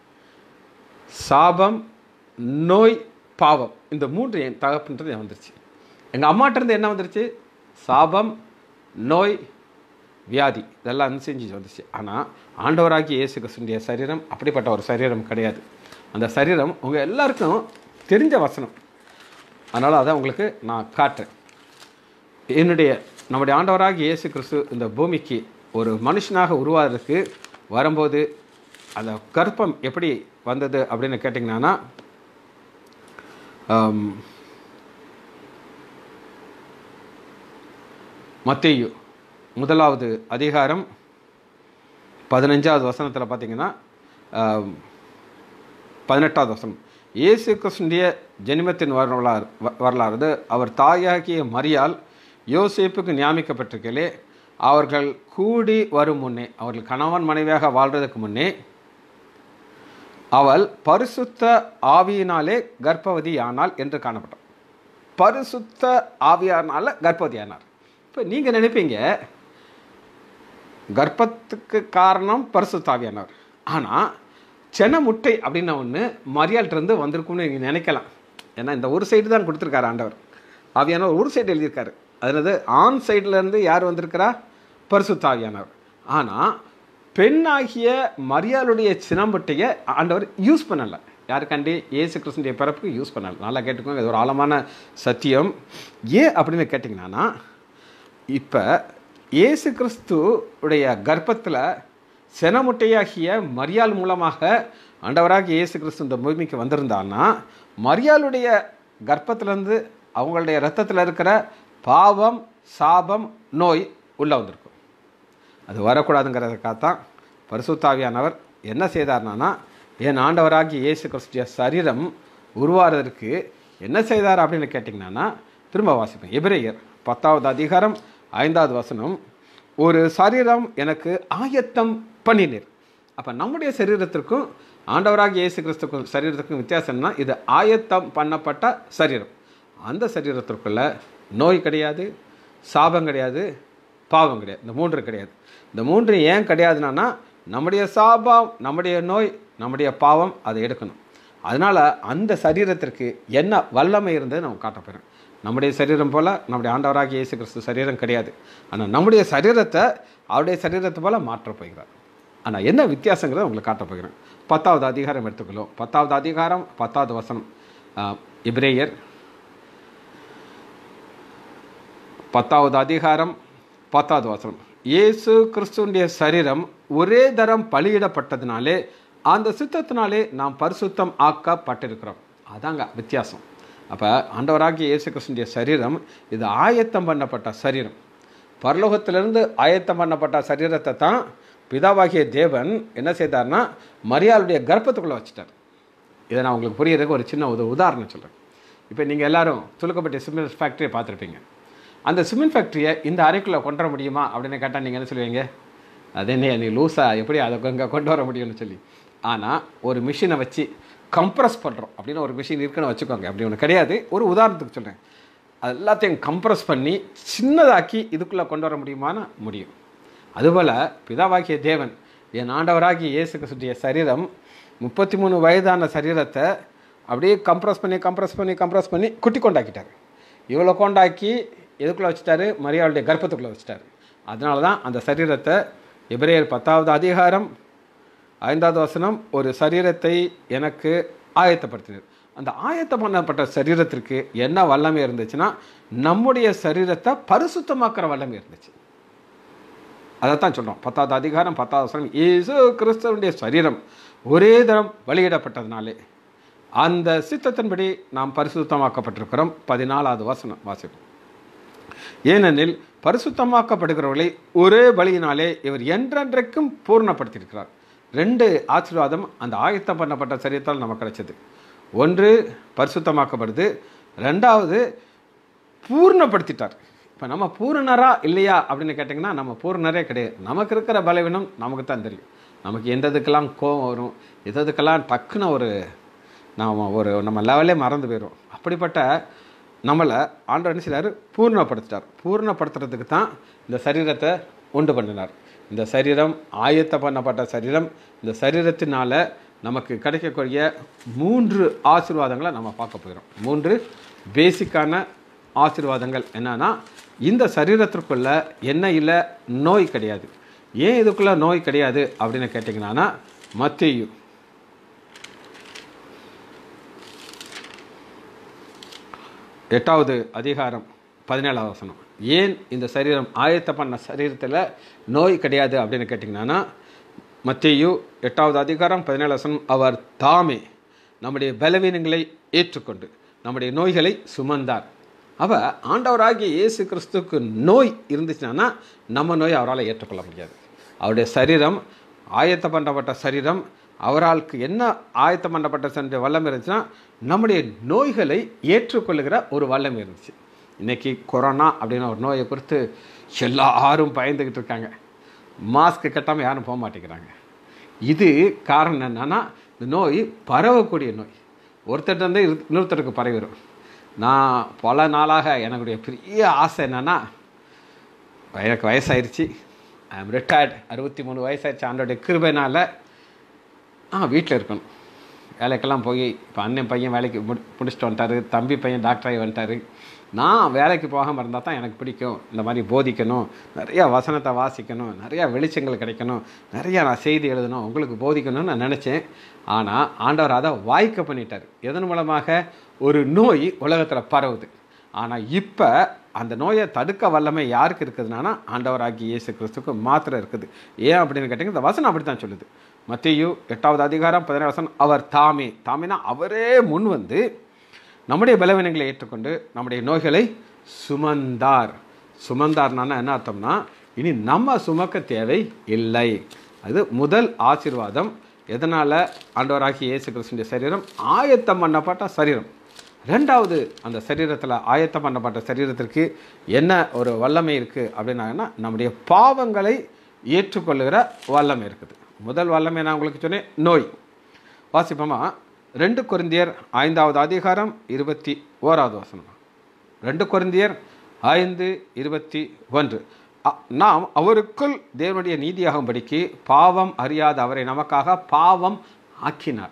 சாபம் நோய் பாவம் இந்த மூன்று என் தகப்பன்றது என் வந்துருச்சு எங்கள் அம்மாட்டிருந்து என்ன வந்துருச்சு சாபம் நோய் வியாதி இதெல்லாம் செஞ்சு வந்துச்சு ஆனால் ஆண்டவராகி இயேசு கிறிஸ்துடைய சரீரம் அப்படிப்பட்ட ஒரு சரீரம் கிடையாது அந்த சரீரம் உங்கள் எல்லாருக்கும் தெரிஞ்ச வசனம் அதனால் அதை உங்களுக்கு நான் காட்டுறேன் என்னுடைய நம்முடைய ஆண்டவராகிய இயேசு கிறிஸ்து இந்த பூமிக்கு ஒரு மனுஷனாக உருவாகிறதுக்கு வரும்போது அந்த கர்ப்பம் எப்படி வந்தது அப்படின்னு கேட்டிங்கன்னா மத்தேயு முதலாவது அதிகாரம் பதினஞ்சாவது வசனத்தில் பார்த்தீங்கன்னா ஆம், பதினெட்டாவது வசனம் இயேசு கிறிஸ்துடைய ஜெனிமத்தின் வரலாறு வ- வரலாறு அவர் தாயாகிய மரியால் யோசேப்புக்கு நியமிக்கப்பட்டிருக்கலே அவர்கள் கூடி வரும் முன்னே அவர்கள் கணவன் மனைவியாக வாழ்றதுக்கு முன்னே அவள் பரிசுத்த ஆவியினாலே கர்ப்பவதியானாள் என்று காணப்பட்டார் பரிசுத்த ஆவியானால கர்ப்பவதியானார் இப்போ நீங்கள் நினைப்பீங்க கர்ப்பத்துக்கு காரணம் பரிசுத்த ஆவியானவர் ஆனால் சென முட்டை அப்படின்ன ஒன்று மரியாள்கிட்டருந்து வந்திருக்கும்னு நீங்கள் நினைக்கலாம் ஏன்னா இந்த ஒரு சைடு தான் கொடுத்துருக்காரு ஆண்டவர் ஆவியானவர் ஒரு சைடு எழுதியிருக்காரு அதாவது ஆண் சைடுலேருந்து யார் வந்திருக்கிறா பரிசுத்த ஆவியானவர் ஆனால் பெண்ணாகிய மரியாளுடைய சினம்பட்டையை ஆண்டவர் யூஸ் பண்ணலை யாருக்காண்டி இயேசு கிறிஸ்துடைய பிறப்புக்கு யூஸ் பண்ணலை நல்லா கேட்டுக்கோங்க இது ஒரு ஆழமான சத்தியம் ஏன் அப்படின்னு கேட்டிங்கன்னா இப்போ இயேசு கிறிஸ்து உடைய கர்ப்பத்தில் செனமுட்டையாகிய மரியாள் மூலமாக ஆண்டவராக இயேசு கிறிஸ்து இந்த பூமிக்கு வந்திருந்தான்னா மரியாளுடைய கர்ப்பத்திலேருந்து அவங்களுடைய ரத்தத்தில் இருக்கிற பாவம் சாபம் நோய் உள்ளே வந்திருக்கும் அது வரக்கூடாதுங்கிறதுக்காகத்தான் பரிசுத்தாவியானவர் என்ன செய்தார்னா என் ஆண்டவராகிய இயேசு கிறிஸ்துடைய சரீரம் உருவாகிறதுக்கு என்ன செய்தார் அப்படின்னு கேட்டிங்கன்னா திரும்ப வாசிப்பேன் எபிரேயர் பத்தாவது அதிகாரம் ஐந்தாவது வசனம் ஒரு சரீரம் எனக்கு ஆயத்தம் பண்ணினீர் அப்போ நம்முடைய சரீரத்திற்கும் ஆண்டவராகிய இயேசு கிறிஸ்துக்கும் சரீரத்துக்கும் வித்தியாசம்னா இது ஆயத்தம் பண்ணப்பட்ட சரீரம் அந்த சரீரத்திற்குள்ள நோய் கிடையாது சாபம் கிடையாது பாவம் கிடையாது இந்த மூன்று கிடையாது இந்த மூன்று ஏன் கிடையாதுன்னா நம்முடைய சாபம் நம்முடைய நோய் நம்முடைய பாவம் அதை எடுக்கணும் அதனால் அந்த சரீரத்திற்கு என்ன வல்லமை இருந்தது நம்ம காட்ட போகிறோம் நம்முடைய சரீரம் போல் நம்முடைய ஆண்டவராகிய இயேசு கிறிஸ்து சரீரம் கிடையாது ஆனால் நம்முடைய சரீரத்தை அவருடைய சரீரத்தை போல் மாற்றப் போகிறார் ஆனால் என்ன வித்தியாசங்கிறத உங்களுக்கு காட்ட போகிறேன் பத்தாவது அதிகாரம் எடுத்துக்கொள்ளும் பத்தாவது அதிகாரம் பத்தாவது வசனம் ஆஹ், எபிரேயர் பத்தாவது அதிகாரம் பத்தாவது வசனம் இயேசு கிறிஸ்துடைய சரீரம் ஒரே தரம் பலியிடப்பட்டதினாலே அந்த சித்தத்தினாலே நாம் பரிசுத்தம் ஆக்கப்பட்டிருக்கிறோம் அதாங்க வித்தியாசம் அப்போ ஆண்டவராகிய இயேசு கிறிஸ்துடைய சரீரம் இது ஆயத்தம் பண்ணப்பட்ட சரீரம் பரலோகத்திலிருந்து ஆயத்தம் பண்ணப்பட்ட சரீரத்தை தான் பிதாவாகிய தேவன் என்ன செய்தார்னா மரியாளுடைய கர்ப்பத்துக்குள்ளே வச்சுட்டார் இதை நான் உங்களுக்கு புரியறதுக்கு ஒரு சின்ன ஒரு உதாரணம் சொல்கிறேன் இப்போ நீங்கள் எல்லாரும் துலுக்கப்பட்ட சிமெண்ட் ஃபேக்ட்ரியை பார்த்துருப்பீங்க அந்த சிமெண்ட் ஃபேக்ட்ரியை இந்த அறைக்குள்ளே கொண்டு வர முடியுமா அப்படின்னு கேட்டால் நீங்கள் என்ன சொல்லுவீங்க அது என்ன நீ லூஸா எப்படி அதை இங்கே கொண்டு வர முடியும்னு சொல்லி ஆனால் ஒரு மிஷினை வச்சு கம்ப்ரஸ் பண்ணுறோம் அப்படின்னு ஒரு மிஷின் இருக்குன்னு வச்சுக்கோங்க அப்படி ஒன்று கிடையாது ஒரு உதாரணத்துக்கு சொல்கிறேன் அது எல்லாத்தையும் கம்ப்ரஸ் பண்ணி சின்னதாக்கி இதுக்குள்ளே கொண்டு வர முடியுமானா முடியும் அதுபோல் பிதாவாகிய தேவன் என் ஆண்டவராகிய இயேசு கிறிஸ்துடைய சரீரம் முப்பத்தி மூணு வயதான சரீரத்தை அப்படியே கம்ப்ரஸ் பண்ணி கம்ப்ரஸ் பண்ணி கம்ப்ரஸ் பண்ணி குட்டி கொண்டாக்கிட்டார் இவ்வளோ கொண்டாக்கி எதுக்குள்ளே வச்சுட்டாரு மரியாளுடைய கர்ப்பத்துக்குள்ளே வச்சுட்டாரு அதனால தான் அந்த சரீரத்தை எபிரேயர் பத்தாவது அதிகாரம் ஐந்தாவது வசனம் ஒரு சரீரத்தை எனக்கு ஆயத்தப்படுத்தினார் அந்த ஆயத்தம் பண்ணப்பட்ட சரீரத்திற்கு என்ன வல்லமை இருந்துச்சுன்னா நம்முடைய சரீரத்தை பரிசுத்தமாக்குற வல்லமை இருந்துச்சு அதைத்தான் சொல்கிறோம் பத்தாவது அதிகாரம் பத்தாவது வசனம் இயேசு கிறிஸ்துவனுடைய சரீரம் ஒரே தரம் வெளியிடப்பட்டதுனாலே அந்த சித்தத்தின்படி நாம் பரிசுத்தமாக்கப்பட்டிருக்கிறோம் பதினாலாவது வசனம் வாசிப்போம் ஏனெனில் பரிசுத்தமாக்கப்படுகிறவர்களை ஒரே பலியினாலே இவர் என்றென்றைக்கும் பூர்ணப்படுத்தியிருக்கிறார் ரெண்டு ஆசீர்வாதம் அந்த ஆயத்தம் பண்ணப்பட்ட சரீரத்தால் நமக்கு கிடைச்சது ஒன்று பரிசுத்தமாக்கப்படுது ரெண்டாவது பூர்ணப்படுத்திட்டார் இப்போ நம்ம பூரணரா இல்லையா அப்படின்னு கேட்டிங்கன்னா நம்ம பூரணரே கிடையாது நமக்கு இருக்கிற பலவீனம் நமக்கு தான் தெரியும் நமக்கு எந்த இதுக்கெல்லாம் கோவம் வரும் எது எதுக்கெல்லாம் டக்குன்னு ஒரு நாம் ஒரு நம்ம லெவலே மறந்து போயிடும் அப்படிப்பட்ட நம்மளை ஆண்டவர் என்ன செய்றாரு பூர்ணப்படுத்திட்டார் பூர்ணப்படுத்துறதுக்கு தான் இந்த சரீரத்தை உண்டு பண்ணினார் இந்த சரீரம் ஆயத்த பண்ணப்பட்ட சரீரம் இந்த சரீரத்தினால நமக்கு கிடைக்கக்கூடிய மூன்று ஆசீர்வாதங்களை நம்ம பார்க்க போகிறோம் மூன்று பேசிக்கான ஆசீர்வாதங்கள் என்னன்னா இந்த சரீரத்திற்குள்ள என்ன இல்லை நோய் கிடையாது ஏன் இதுக்குள்ள நோய் கிடையாது அப்படின்னு கேட்டிங்கன்னா மத்தியு எட்டாவது அதிகாரம் பதினேழாவது வசனம் ஏன் இந்த சரீரம் ஆயத்த பண்ண சரீரத்தில் நோய் கிடையாது அப்படின்னு கேட்டிங்கன்னா மத்தியு எட்டாவது அதிகாரம் பதினேழு வசனம் அவர் தாமே நம்முடைய பலவீனங்களை ஏற்றுக்கொண்டு நம்முடைய நோய்களை சுமந்தார் அவ ஆண்டவராகிய இயேசு கிறிஸ்துக்கு நோய் இருந்துச்சுன்னா நம்ம நோய் அவரால் ஏற்றுக்கொள்ள முடியாது அவருடைய சரீரம் ஆயத்த பண்ணப்பட்ட சரீரம் அவராளுக்கு என்ன ஆயத்தம் பண்ணப்பட்ட சென்ற வல்லம் இருந்துச்சுன்னா நம்முடைய நோய்களை ஏற்றுக்கொள்ளுகிற ஒரு வல்லம் இருந்துச்சு இன்னைக்கு கொரோனா அப்படின்னு ஒரு நோயை குறித்து எல்லாரும் பயந்துக்கிட்டு இருக்காங்க மாஸ்க் கட்டாமல் யாரும் போக மாட்டேங்கிறாங்க இது காரணம் என்னன்னா இந்த நோய் பரவக்கூடிய நோய் ஒருத்தர்கிட்ட இருந்து இரு- இன்னொருத்தருக்கு பரவிடும் நான் பல நாளாக எனக்குடைய பெரிய ஆசை என்னன்னா எனக்கு வயசாயிருச்சு ஐ எம் ரிட்டையர்ட் அறுபத்தி மூணு வயசாயிருச்சு ஆண்டோடைய கிருபைனால ஆ வீட்டில் இருக்கணும் வேலைக்கெல்லாம் போய் இப்போ அண்ணன் பையன் வேலைக்கு முடி முடிச்சுட்டு வந்துட்டாரு தம்பி பையன் டாக்டர் ஆகி வந்துட்டாரு நான் வேலைக்கு போகாமல் இருந்தால் தான் எனக்கு பிடிக்கும் இந்த மாதிரி போதிக்கணும் நிறையா வசனத்தை வாசிக்கணும் நிறையா வெளிச்சங்கள் கிடைக்கணும் நிறையா நான் செய்தி எழுதணும் உங்களுக்கு போதிக்கணும்னு நான் நினச்சேன் ஆனால் ஆண்டவர் அதை வாய்க்க பண்ணிட்டார் எதன் மூலமாக ஒரு நோய் உலகத்தில் பரவுது ஆனால் இப்போ அந்த நோயை தடுக்க வல்லமை யாருக்கு இருக்குதுன்னா ஆண்டவராகி இயேசு கிறிஸ்துக்கு மாத்திரம் இருக்குது ஏன் அப்படின்னு கேட்டிங்கன்னா இந்த வசனம் அப்படி தான் சொல்லுது மத்தியு எட்டாவது அதிகாரம் பதினேழு வசனம் அவர் தாமே தாமேனா அவரே முன் வந்து நம்முடைய பலவீனங்களை ஏற்றுக்கொண்டு நம்முடைய நோய்களை சுமந்தார் சுமந்தார்னா என்ன அர்த்தம்னா இனி நம்ம சுமக்க தேவை இல்லை அது முதல் ஆசீர்வாதம் எதனால் ஆண்டவராகிய இயேசு கிறிஸ்துடைய சரீரம் ஆயத்தம் பண்ணப்பட்ட சரீரம் ரெண்டாவது அந்த சரீரத்தில் ஆயத்தம் பண்ணப்பட்ட சரீரத்திற்கு என்ன ஒரு வல்லமை இருக்குது அப்படின்னாங்கன்னா நம்முடைய பாவங்களை ஏற்றுக்கொள்ளுகிற வல்லமை இருக்குது முதல் வல்லமை நான் உங்களுக்கு சொன்னேன் நோய் வாசிப்போமா ரெண்டு கொரிந்தியர் ஐந்தாவது அதிகாரம் இருபத்தி ஓராவது வசனம் ரெண்டு கொரிந்தியர் ஐந்து இருபத்தி ஒன்று அ- நாம் அவருக்குள் தேவனுடைய நீதியாகும்படிக்கு பாவம் அறியாத அவரை நமக்காக பாவம் ஆக்கினார்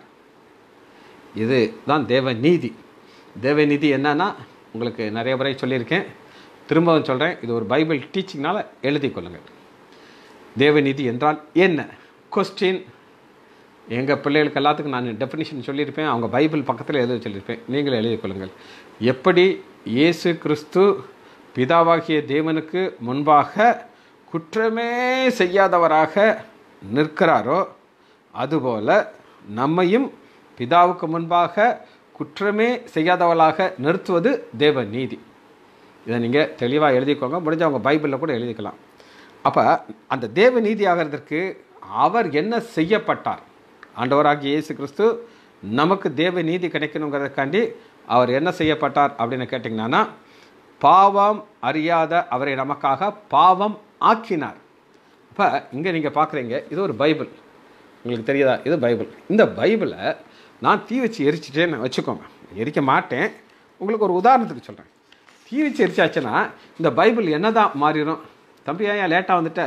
இது தான் தேவ நீதி தேவ நீதி என்னன்னா உங்களுக்கு நிறைய முறை சொல்லியிருக்கேன் திரும்பவும் சொல்கிறேன் இது ஒரு பைபிள் டீச்சிங்னால எழுதி கொள்ளுங்கள் தேவநீதி என்றால் என்ன கொஸ்டின் எங்கள் பிள்ளைகளுக்கு எல்லாத்துக்கும் நான் டெஃபினிஷன் சொல்லியிருப்பேன் அவங்க பைபிள் பக்கத்தில் எழுத சொல்லியிருப்பேன் நீங்களும் எழுதிக் கொள்ளுங்கள் எப்படி இயேசு கிறிஸ்து பிதாவாகிய தேவனுக்கு முன்பாக குற்றமே செய்யாதவராக நிற்கிறாரோ அதுபோல நம்மையும் பிதாவுக்கு முன்பாக குற்றமே செய்யாதவளாக நிறுத்துவது தேவ நீதி இதை நீங்கள் தெளிவாக எழுதிக்கோங்க முடிஞ்ச அவங்க பைபிளில் கூட எழுதிக்கலாம் அப்போ அந்த தேவ நீதி ஆகிறதுக்கு அவர் என்ன செய்யப்பட்டார் ஆண்டவராகிய இயேசு கிறிஸ்து நமக்கு தேவ நீதி கிடைக்கணுங்கிறதுக்காண்டி அவர் என்ன செய்யப்பட்டார் அப்படின்னு கேட்டிங்கன்னா பாவம் அறியாத அவரை நமக்காக பாவம் ஆக்கினார் அப்போ இங்கே நீங்கள் பார்க்குறீங்க இது ஒரு பைபிள் உங்களுக்கு தெரியுதா இது பைபிள் இந்த பைபிளை நான் தீ வச்சு எரிச்சிட்டேன்னு வச்சுக்கோங்க எரிக்க மாட்டேன் உங்களுக்கு ஒரு உதாரணத்துக்கு சொல்கிறேன் தீ வச்சு எரிச்சாச்சுன்னா இந்த பைபிள் என்னதான் மாறிடும் தம்பி ஏன் லேட்டாக வந்துட்ட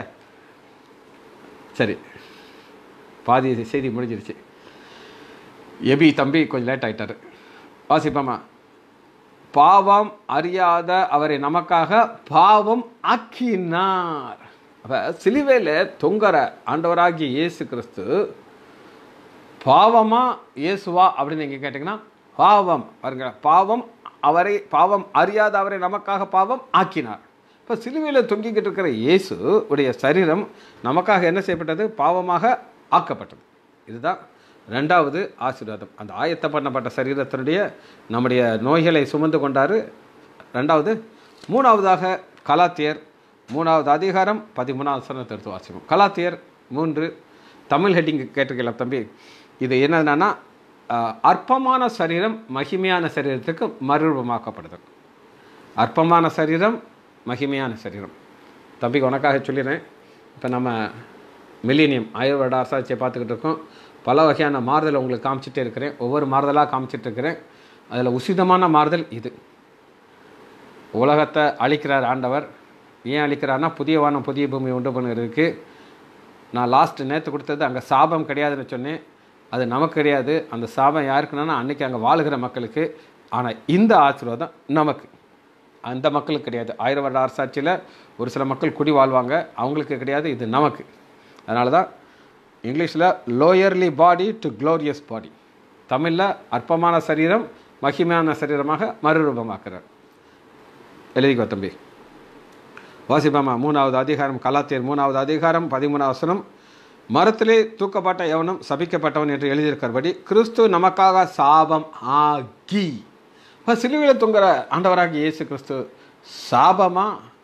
சரி பாதி செய்தி முடிஞ்சிருச்சு எபி தம்பி கொஞ்சம் லேட் ஆயிட்டாரு வாசிப்பாமா பாவம் அறியாத அவரை நமக்காக பாவம் ஆக்கினார் அப்போ சிலுவையில் தொங்குற ஆண்டவராகிய இயேசு கிறிஸ்து பாவமா இயேசுவா அப்படின்னு நீங்கள் கேட்டிங்கன்னா பாவம் பாருங்க பாவம் அவரை பாவம் அறியாத அவரை நமக்காக பாவம் ஆக்கினார் இப்போ சிலுவையில் தொங்கிக்கிட்டு இருக்கிற இயேசு உடைய சரீரம் நமக்காக என்ன செய்யப்பட்டது பாவமாக ஆக்கப்பட்டது இதுதான் ரெண்டாவது ஆசீர்வாதம் அந்த ஆயத்த பண்ணப்பட்ட சரீரத்தினுடைய நம்முடைய நோய்களை சுமந்து கொண்டாரு ரெண்டாவது மூணாவதாக கலாத்தியர் மூணாவது அதிகாரம் பதிமூணாவது சரணத்தை எடுத்து வாசிப்போம் கலாத்தியர் மூன்று தமிழ் ஹெட்டிங் கேட்டிருக்கலாம் தம்பி இது என்னன்னா அஹ், அற்பமான சரீரம் மகிமையான சரீரத்துக்கு மறுரூபமாக்கப்படுது அற்பமான சரீரம் மகிமையான சரீரம் தம்பி உனக்காக சொல்லிடுறேன் இப்போ நம்ம மில்லினியம் ஆயுர்வேத அரசாட்சியை பார்த்துக்கிட்டு இருக்கோம் பல வகையான மாறுதலை உங்களுக்கு காமிச்சிட்டே இருக்கிறேன் ஒவ்வொரு மாறுதலாக காமிச்சிட்டு இருக்கிறேன் அதில் உசிதமான மாறுதல் இது உலகத்தை அழிக்கிறார் ஆண்டவர் ஏன் அழிக்கிறார்னா புதிய வானம் புதிய பூமி உண்டு பண்ணுறதுக்கு நான் லாஸ்ட் நேற்று கொடுத்தது அங்கே சாபம் கிடையாதுன்னு சொன்னேன் அது நமக்கு கிடையாது அந்த சாபம் யாருக்குன்னா அன்னைக்கு அங்கே வாழுகிற மக்களுக்கு ஆனால் இந்த ஆசீர்வாதம் நமக்கு அந்த மக்களுக்கு கிடையாது ஆயிரம் வருட அரசாட்சியில் ஒரு சில மக்கள் குடி வாழ்வாங்க அவங்களுக்கு கிடையாது இது நமக்கு அதனால தான் இங்கிலீஷில் லோயர்லி பாடி டு க்ளோரியஸ் பாடி தமிழில் அற்பமான சரீரம் மகிமையான சரீரமாக மறுரூபமாக்குறார் எழுதிக்கோ தம்பி வாசிப்பாமா மூணாவது அதிகாரம் கலாத்தியர் மூணாவது அதிகாரம் பதிமூணாவது வசனம் மரத்திலே தூக்கப்பட்ட எவனும் சபிக்கப்பட்டவன் என்று எழுதியிருக்கிறபடி கிறிஸ்து நமக்காக சாபம் ஆகி இப்போ சிலுவையில் தொங்குற ஆண்டவராகி இயேசு கிறிஸ்து சாபமா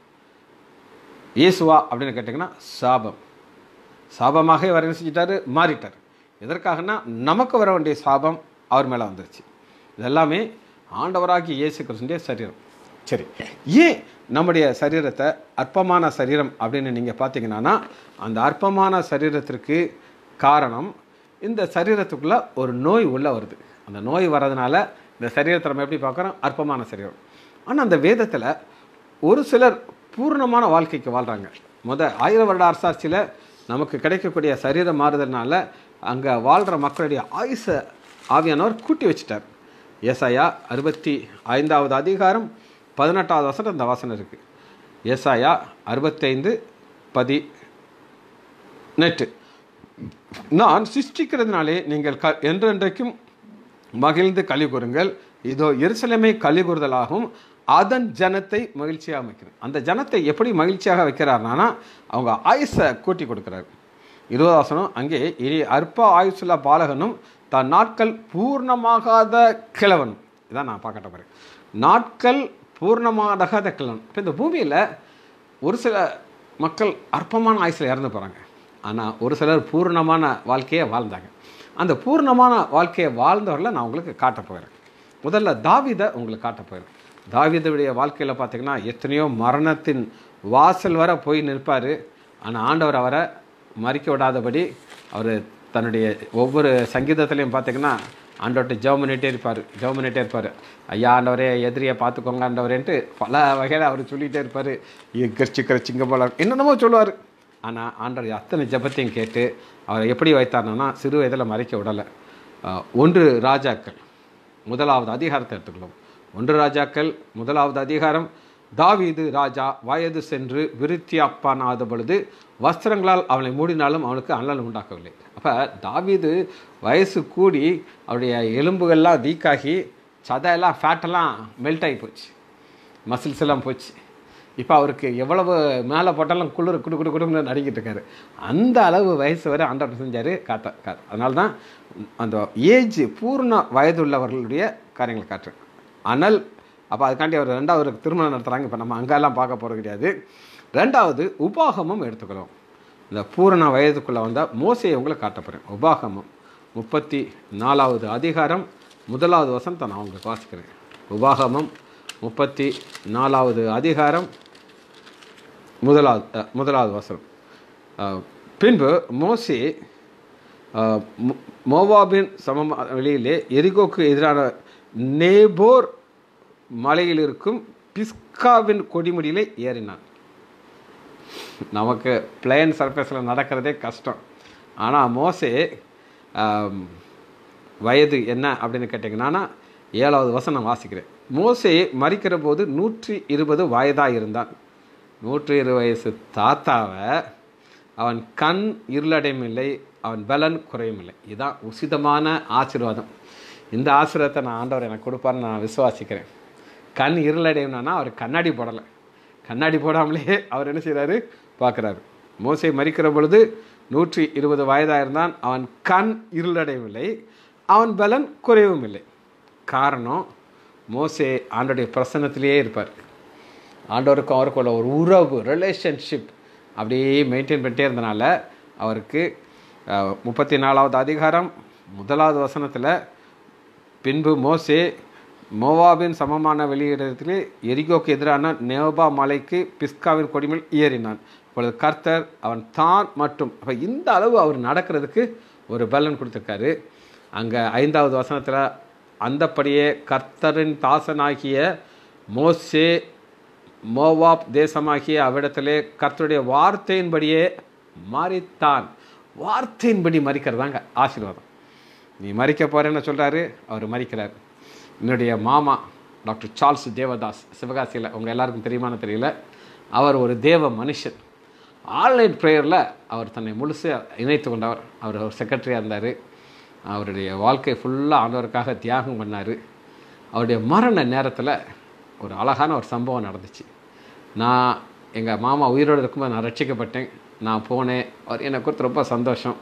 இயேசுவா அப்படின்னு கேட்டிங்கன்னா சாபம் சாபமாக இவர் என்ன செஞ்சிட்டாரு மாறிட்டார் எதற்காகனா நமக்கு வர வேண்டிய சாபம் அவர் மேலே வந்துருச்சு இதெல்லாமே ஆண்டவராகி இயேசு கிறிஸ்துடைய சரீரம் சரி ஏன் நம்முடைய சரீரத்தை அற்பமான சரீரம் அப்படின்னு நீங்கள் பார்த்தீங்கன்னா அந்த அற்பமான சரீரத்திற்கு காரணம் இந்த சரீரத்துக்குள்ள ஒரு நோய் உள்ள வருது அந்த நோய் வர்றதுனால இந்த சரீரத்தை நம்ம எப்படி பார்க்குறோம் அற்பமான சரீரம் ஆனால் அந்த வேதத்தில் ஒரு சிலர் பூர்ணமான வாழ்க்கைக்கு வாழ்கிறாங்க முத ஆயிரம் வருட அரசாட்சியில் நமக்கு கிடைக்கக்கூடிய சரீர மாறுதல்னால அங்கே வாழ்கிற மக்களுடைய ஆயுச ஆவியானவர் கூட்டி வச்சிட்டார் ஏசாயா அறுபத்தி ஐந்தாவது அதிகாரம் பதினெட்டாவது வசனம் இந்த வசனம் இருக்குது ஏசாயா அறுபத்தைந்து பதி நெட்டு நான் சிருஷ்டிக்கிறதுனாலே நீங்கள் க என்றென்றைக்கும் மகிழ்ந்து களி கூறுங்கள் இதோ எருசலேமை களி கூறுதலாகவும் அதன் ஜனத்தை மகிழ்ச்சியாக வைக்கிறேன் அந்த ஜனத்தை எப்படி மகிழ்ச்சியாக வைக்கிறார்னா அவங்க ஆயுசை கூட்டி கொடுக்குறாரு இருபதாசனம் அங்கே இனி அற்ப ஆயுசுள்ள பாலகனும் தன் நாட்கள் பூர்ணமாகாத கிழவனும் இதான் நான் பார்க்கட்ட போகிறேன் நாட்கள் பூர்ணமாகாத கிழவன் இப்போ இந்த பூமியில் ஒரு சில மக்கள் அற்பமான ஆயுசில் இறந்து போகிறாங்க ஆனால் ஒரு சிலர் பூர்ணமான வாழ்க்கையை வாழ்ந்தாங்க அந்த பூர்ணமான வாழ்க்கையை வாழ்ந்தவர்களை நான் உங்களுக்கு காட்ட போகிறேன் முதல்ல தாவிதை உங்களுக்கு காட்ட போகிறேன் தாவிதவுடைய வாழ்க்கையில் பார்த்தீங்கன்னா எத்தனையோ மரணத்தின் வாசல் வர போய் நிற்பார் ஆனால் ஆண்டவர் அவரை மறிக்க விடாதபடி அவர் தன்னுடைய ஒவ்வொரு சங்கீதத்துலேயும் பார்த்தீங்கன்னா ஆண்டவர்கிட்ட ஜெபம் பண்ணிகிட்டே இருப்பார் ஜெபம் பண்ணிகிட்டே இருப்பார் ஐயா ஆண்டவரே எதிரியை பார்த்துக்கோங்க ஆண்டவரேன்ட்டு பல வகையில் அவர் சொல்லிகிட்டே இருப்பார் கிருச்சிக்கிற சிங்கம் போல என்னென்னமோ சொல்லுவார் ஆனால் ஆண்டவர் அத்தனை ஜெபத்தையும் கேட்டு அவரை எப்படி வைத்தார்னா சிறு வயதில் மறைக்க விடலை அஹ், ஒன்று ராஜாக்கள் முதலாவது அதிகாரத்தை எடுத்துக்கலாம் ஒன்று ராஜாக்கள் முதலாவது அதிகாரம் தாவீது ராஜா வயது சென்று விருத்தி அப்பானாத பொழுது வஸ்திரங்களால் அவனை மூடினாலும் அவனுக்கு அல்லல் உண்டாக்கவில்லை அப்போ தாவீது வயசு கூடி அவருடைய எலும்புகள்லாம் வீக்காகி சதையெல்லாம் ஃபேட்டெல்லாம் மெல்ட் ஆகி போச்சு மசில்ஸ் எல்லாம் போச்சு இப்போ அவருக்கு எவ்வளவு மேலே போட்டாலும் குளிர் குடு குடு குடுன்னு நடிக்கிட்டு இருக்காரு அந்த அளவு வயசு வரை ஆண்டவர் செஞ்சார் காத்த கா அதனால தான் அந்த ஏஜ் பூர்ண வயதுள்ளவர்களுடைய காரியங்களை காட்டுறேன் அனல் அப்போ அதுக்காண்டி அவர் ரெண்டாவது திருமணம் நடத்துகிறாங்க இப்போ நம்ம அங்கெல்லாம் பார்க்க போகிறது கிடையாது ரெண்டாவது உபாகமம் எடுத்துக்கிறோம் இந்த பூரண வயதுக்குள்ளே வந்தால் மோசையை உங்களை காட்ட போகிறேன் உபாகமம் முப்பத்தி நாலாவது அதிகாரம் முதலாவது வசனத்தை நான் உங்களுக்கு வாசிக்கிறேன் உபாகமம் முப்பத்தி நாலாவது அதிகாரம் முதலாவது அஹ், முதலாவது வசனம் அஹ், பின்பு மோசே அஹ், மோ- மோவாபின் சம வெளியிலே எரிகோக்கு எதிரான நேபோர் மலையில் இருக்கும் பிஸ்காவின் கொடிமுடியிலே ஏறினான் நமக்கு பிளேன் சர்ஃபேஸில் நடக்கிறதே கஷ்டம் ஆனால் மோசே ஆம், வயது என்ன அப்படின்னு கேட்டிங்கன்னா ஏழாவது வசனம் வாசிக்கிறேன் மோசே மறிக்கிற போது நூற்றி இருபது வயதாக இருந்தான் நூற்றி இருபது வயசு தாத்தாவை அவன் கண் இருளடையும் இல்லை அவன் பலன் குறையும் இல்லை இதுதான் உசிதமான ஆசீர்வாதம் இந்த ஆசீர்வாதத்தை நான் ஆண்டவர் எனக்கு கொடுப்பாருன்னு நான் விசுவாசிக்கிறேன் கண் இருளடையும்னா அவர் கண்ணாடி போடலை கண்ணாடி போடாமலே அவர் என்ன செய்கிறாரு பார்க்குறாரு மோசை மறிக்கிற பொழுது நூற்றி இருபது வயதாக இருந்தான் அவன் கண் இருளடையவில்லை அவன் பலன் குறைவும் இல்லை காரணம் மோசே ஆண்டோடைய பிரசன்னத்திலேயே இருப்பார் ஆண்டவருக்கும் அவருக்குள்ள ஒரு உறவு ரிலேஷன்ஷிப் அப்படியே மெயின்டைன் பண்ணிட்டே இருந்தனால அவருக்கு அஹ், முப்பத்தி நாலாவது அதிகாரம் முதலாவது வசனத்தில் பின்பு மோசே மோவாபின் சமமான வெளியிடத்திலே எரிகோக்கு எதிரான நேபா மலைக்கு பிஸ்காவின் கொடிமேல் ஏறினான் இப்பொழுது கர்த்தர் அவன் தான் மற்றும் அப்போ இந்த அளவு அவர் நடக்கிறதுக்கு ஒரு பலன் கொடுத்துருக்காரு அங்கே ஐந்தாவது வசனத்தில் அந்தப்படியே கர்த்தரின் தாசனாகிய மோசே மோவாப் தேசமாகிய அவ்விடத்திலே கர்த்தருடைய வார்த்தையின்படியே மறித்தான் வார்த்தையின்படி மறிக்கிறதாங்க ஆசீர்வாதம் நீ மறிக்க போறேன்னு சொல்றாரு அவர் மறிக்கிறார் என்னுடைய மாமா டாக்டர் சார்ல்ஸ் தேவதாஸ் சிவகாசியில் உங்கள் எல்லாருக்கும் தெரியுமான்னு தெரியல அவர் ஒரு தேவ மனுஷன் ஆன்லைன் ப்ரேயரில் அவர் தன்னை முழுசு இணைத்து கொண்டவர் அவர் ஒரு செக்ரட்டரியாக இருந்தார் அவருடைய வாழ்க்கை ஃபுல்லாக ஆண்டவருக்காக தியாகம் பண்ணார் அவருடைய மரண நேரத்தில் ஒரு அழகான ஒரு சம்பவம் நடந்துச்சு நான் எங்கள் மாமா உயிரோடு இருக்கும்போது நான் ரட்சிக்கப்பட்டேன் நான் போனேன் அவர் என்னை குறித்து ரொம்ப சந்தோஷம்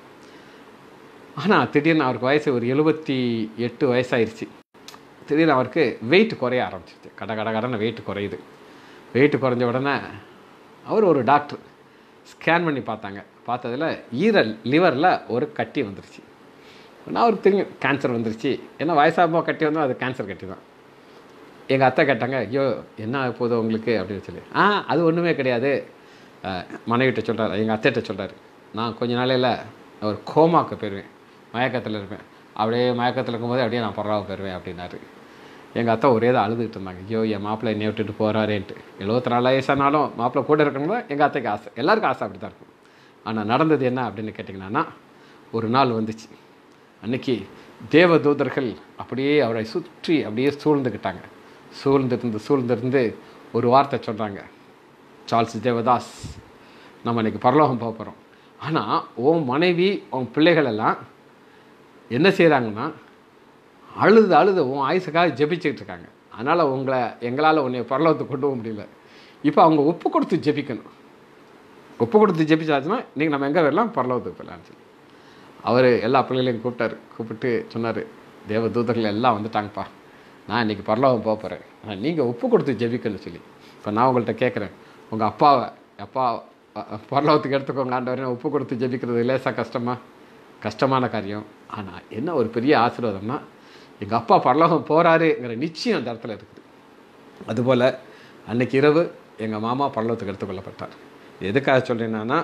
ஆனால் திடீர்னு அவருக்கு வயசு ஒரு எழுபத்தி எட்டு வயசாயிருச்சு திடீர்னு அவருக்கு வெயிட் குறைய ஆரம்பிச்சிச்சு கட கட கடன்னு வெயிட் குறையுது வெயிட் குறைஞ்ச உடனே அவர் ஒரு டாக்டர் ஸ்கேன் பண்ணி பார்த்தாங்க பார்த்ததுல ஈரல் லிவரில் ஒரு கட்டி வந்துருச்சு நான் அவருக்கு தெரியும் கேன்சர் வந்துருச்சு ஏன்னா வயசாகும்போது கட்டி வந்தால் அது கேன்சர் கட்டி தான் எங்கள் அத்தை கேட்டாங்க ஐயோ என்ன ஆக போகுது உங்களுக்கு அப்படின்னு சொல்லி ஆ அது ஒன்றுமே கிடையாது அஹ், மனைவிட்ட சொல்கிறார் எங்கள் அத்தைகிட்ட சொல்கிறாரு நான் கொஞ்ச நாளையில் ஒரு கோமாக்கு போயிடுவேன் மயக்கத்தில் இருப்பேன் அப்படியே மயக்கத்தில் இருக்கும்போது அப்படியே நான் பரவாயில்ல போயிடுவேன் அப்படின்னாரு எங்கள் அத்தை ஒரே தான் அழுதுகிட்டு இருந்தாங்க ஐயோ என் மாப்பிள்ளை என்னை விட்டுட்டு போகிறாரேன்ட்டு எழுபத்தி நாலு வயசானாலும் மாப்பிள்ளை கூட இருக்கணும் தான் எங்கள் அத்தைக்கு ஆசை எல்லாருக்கும் ஆசை அப்படி தான் இருக்கும் ஆனால் நடந்தது என்ன அப்படின்னு கேட்டிங்கன்னா ஒரு நாள் வந்துச்சு அன்னைக்கு தேவ தூதர்கள் அப்படியே அவரை சுற்றி அப்படியே சூழ்ந்துக்கிட்டாங்க சூழ்ந்திருந்து சூழ்ந்திருந்து ஒரு வார்த்தை சொல்கிறாங்க சார்ல்ஸ் தேவதாஸ் நம்ம இன்னைக்கு பரலோகம் போக போகிறோம் ஆனால் உன் மனைவி உன் பிள்ளைகள் எல்லாம் என்ன செய்கிறாங்கன்னா அழுது அழுது உன் ஆயுசுக்காக ஜெபிச்சுக்கிட்டு இருக்காங்க அதனால் உங்களை எங்களால் உன்னை பரலோகத்துக்கு கொண்டு போக முடியல இப்போ அவங்க ஒப்பு கொடுத்து ஜெபிக்கணும் ஒப்பு கொடுத்து ஜெபிச்சாச்சுன்னா நீங்கள் நம்ம எங்கே வரலாம் பரலோகத்துக்கு போகலான்னு சொல்லி அவர் எல்லா பிள்ளைகளையும் கூப்பிட்டாரு கூப்பிட்டு சொன்னார் தேவ தூதர்கள் எல்லாம் வந்துட்டாங்கப்பா நான் இன்றைக்கி பரலோகம் போக போகிறேன் ஆனால் நீங்கள் ஒப்பு கொடுத்து ஜெபிக்கணும்னு சொல்லி இப்போ நான் உங்கள்கிட்ட கேட்குறேன் உங்கள் அப்பாவை அப்பா அ- அ- பரலோகத்துக்கு எடுத்துக்கோங்க ஆண்டவரே ஒப்பு கொடுத்து ஜெபிக்கிறது லேசாக கஷ்டமா கஷ்டமான காரியம் ஆனால் என்ன ஒரு பெரிய ஆசீர்வாதம்னா எங்கள் அப்பா பரலோகம் போகிறாருங்கிற நிச்சயம் அந்த இடத்துல இருக்குது அதுபோல் அன்னைக்கு இரவு எங்கள் மாமா பரலோகத்துக்கு எடுத்துக்கொள்ளப்பட்டார் எதுக்காக சொல்கிறேன்னா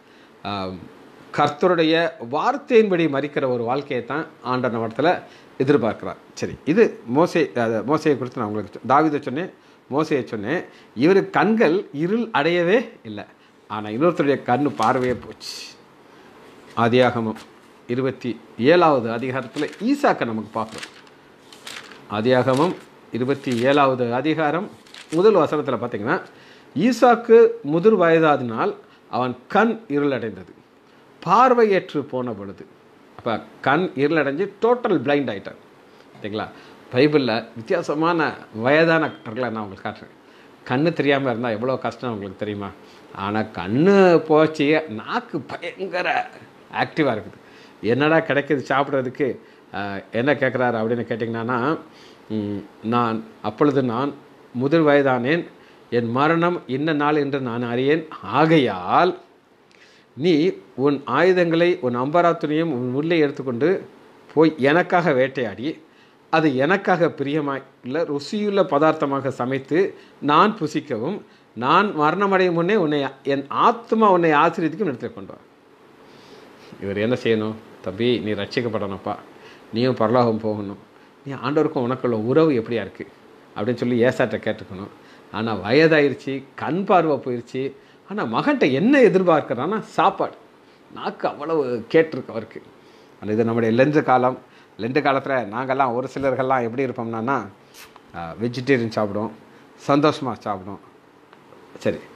கர்த்தருடைய வார்த்தையின்படி மறிக்கிற ஒரு வாழ்க்கையை தான் ஆண்டவர் நம்மிடத்தில் எதிர்பார்க்கிறார் சரி இது மோசே அது மோசையை குறித்து நான் உங்களுக்கு சொ- தாவீதை சொன்னேன் மோசையை சொன்னேன் இவர் கண்கள் இருள் அடையவே இல்லை ஆனால் இன்னொருத்தருடைய கண்ணு பார்வையே போச்சு ஆதியாகமம் இருபத்தி ஏழாவது அதிகாரத்தில் ஈசாக்கை நமக்கு பார்க்குறோம் ஆதியாகமம் இருபத்தி ஏழாவது அதிகாரம் முதல் வசனத்தில் பார்த்தீங்கன்னா ஈசாக்கு முதிர் வயதாதினால் அவன் கண் இருளடைந்தது பார்வையற்று போன பொழுது அப்போ கண் இருளடைஞ்சு டோட்டல் பிளைண்ட் ஆயிட்டார் சரிங்களா பைபிளில் வித்தியாசமான வயதானவர்களை நான் உங்களுக்கு காட்டுறேன் கண்ணு தெரியாமல் இருந்தால் எவ்வளோ கஷ்டம் உங்களுக்கு தெரியுமா ஆனால் கண்ணு போச்சு நாக்கு பயங்கர ஆக்டிவாக இருக்குது என்னடா கிடைக்குது சாப்பிட்றதுக்கு ஆஹ், என்ன கேட்குறாரு அப்படின்னு கேட்டிங்கன்னா ம், நான் அப்பொழுது நான் முதிர் வயதானேன் என் மரணம் இன்ன நாள் என்று நான் அறியேன் ஆகையால் நீ உன் ஆயுதங்களை உன் அம்பராத்துணியும் உன் உள்ளே எடுத்துக்கொண்டு போய் எனக்காக வேட்டையாடி அது எனக்காக பிரியமாய் உள்ள ருசியுள்ள பதார்த்தமாக சமைத்து நான் புசிக்கவும் நான் மரணமடையும் முன்னே உன்னை என் ஆத்மா உன்னை ஆசிரியத்துக்கும் எடுத்து கொண்டு வா இவர் என்ன செய்யணும் தம்பி நீ ரட்சிக்கப்படணும்ப்பா நீயும் பரலோகம் போகணும் நீ ஆண்டவருக்கும் உனக்குள்ள உறவு எப்படியா இருக்குது அப்படின்னு சொல்லி ஏசாட்ட கேட்டுக்கணும் ஆனால் வயதாயிருச்சு கண் பார்வை போயிடுச்சு ஆனால் மகன்கிட்ட என்ன எதிர்பார்க்குறான்னா சாப்பாடு நாக்கு அவ்வளவு கேட்டிருக்கு அவருக்கு ஆனால் இது நம்முடைய லெஞ்சு காலம் லெண்டு காலத்தில் நாங்கள்லாம் ஒரு சிலர்கள்லாம் எப்படி இருப்போம்னா வெஜிடேரியன் சாப்பிடுவோம் சந்தோஷமாக சாப்பிடுவோம் சரி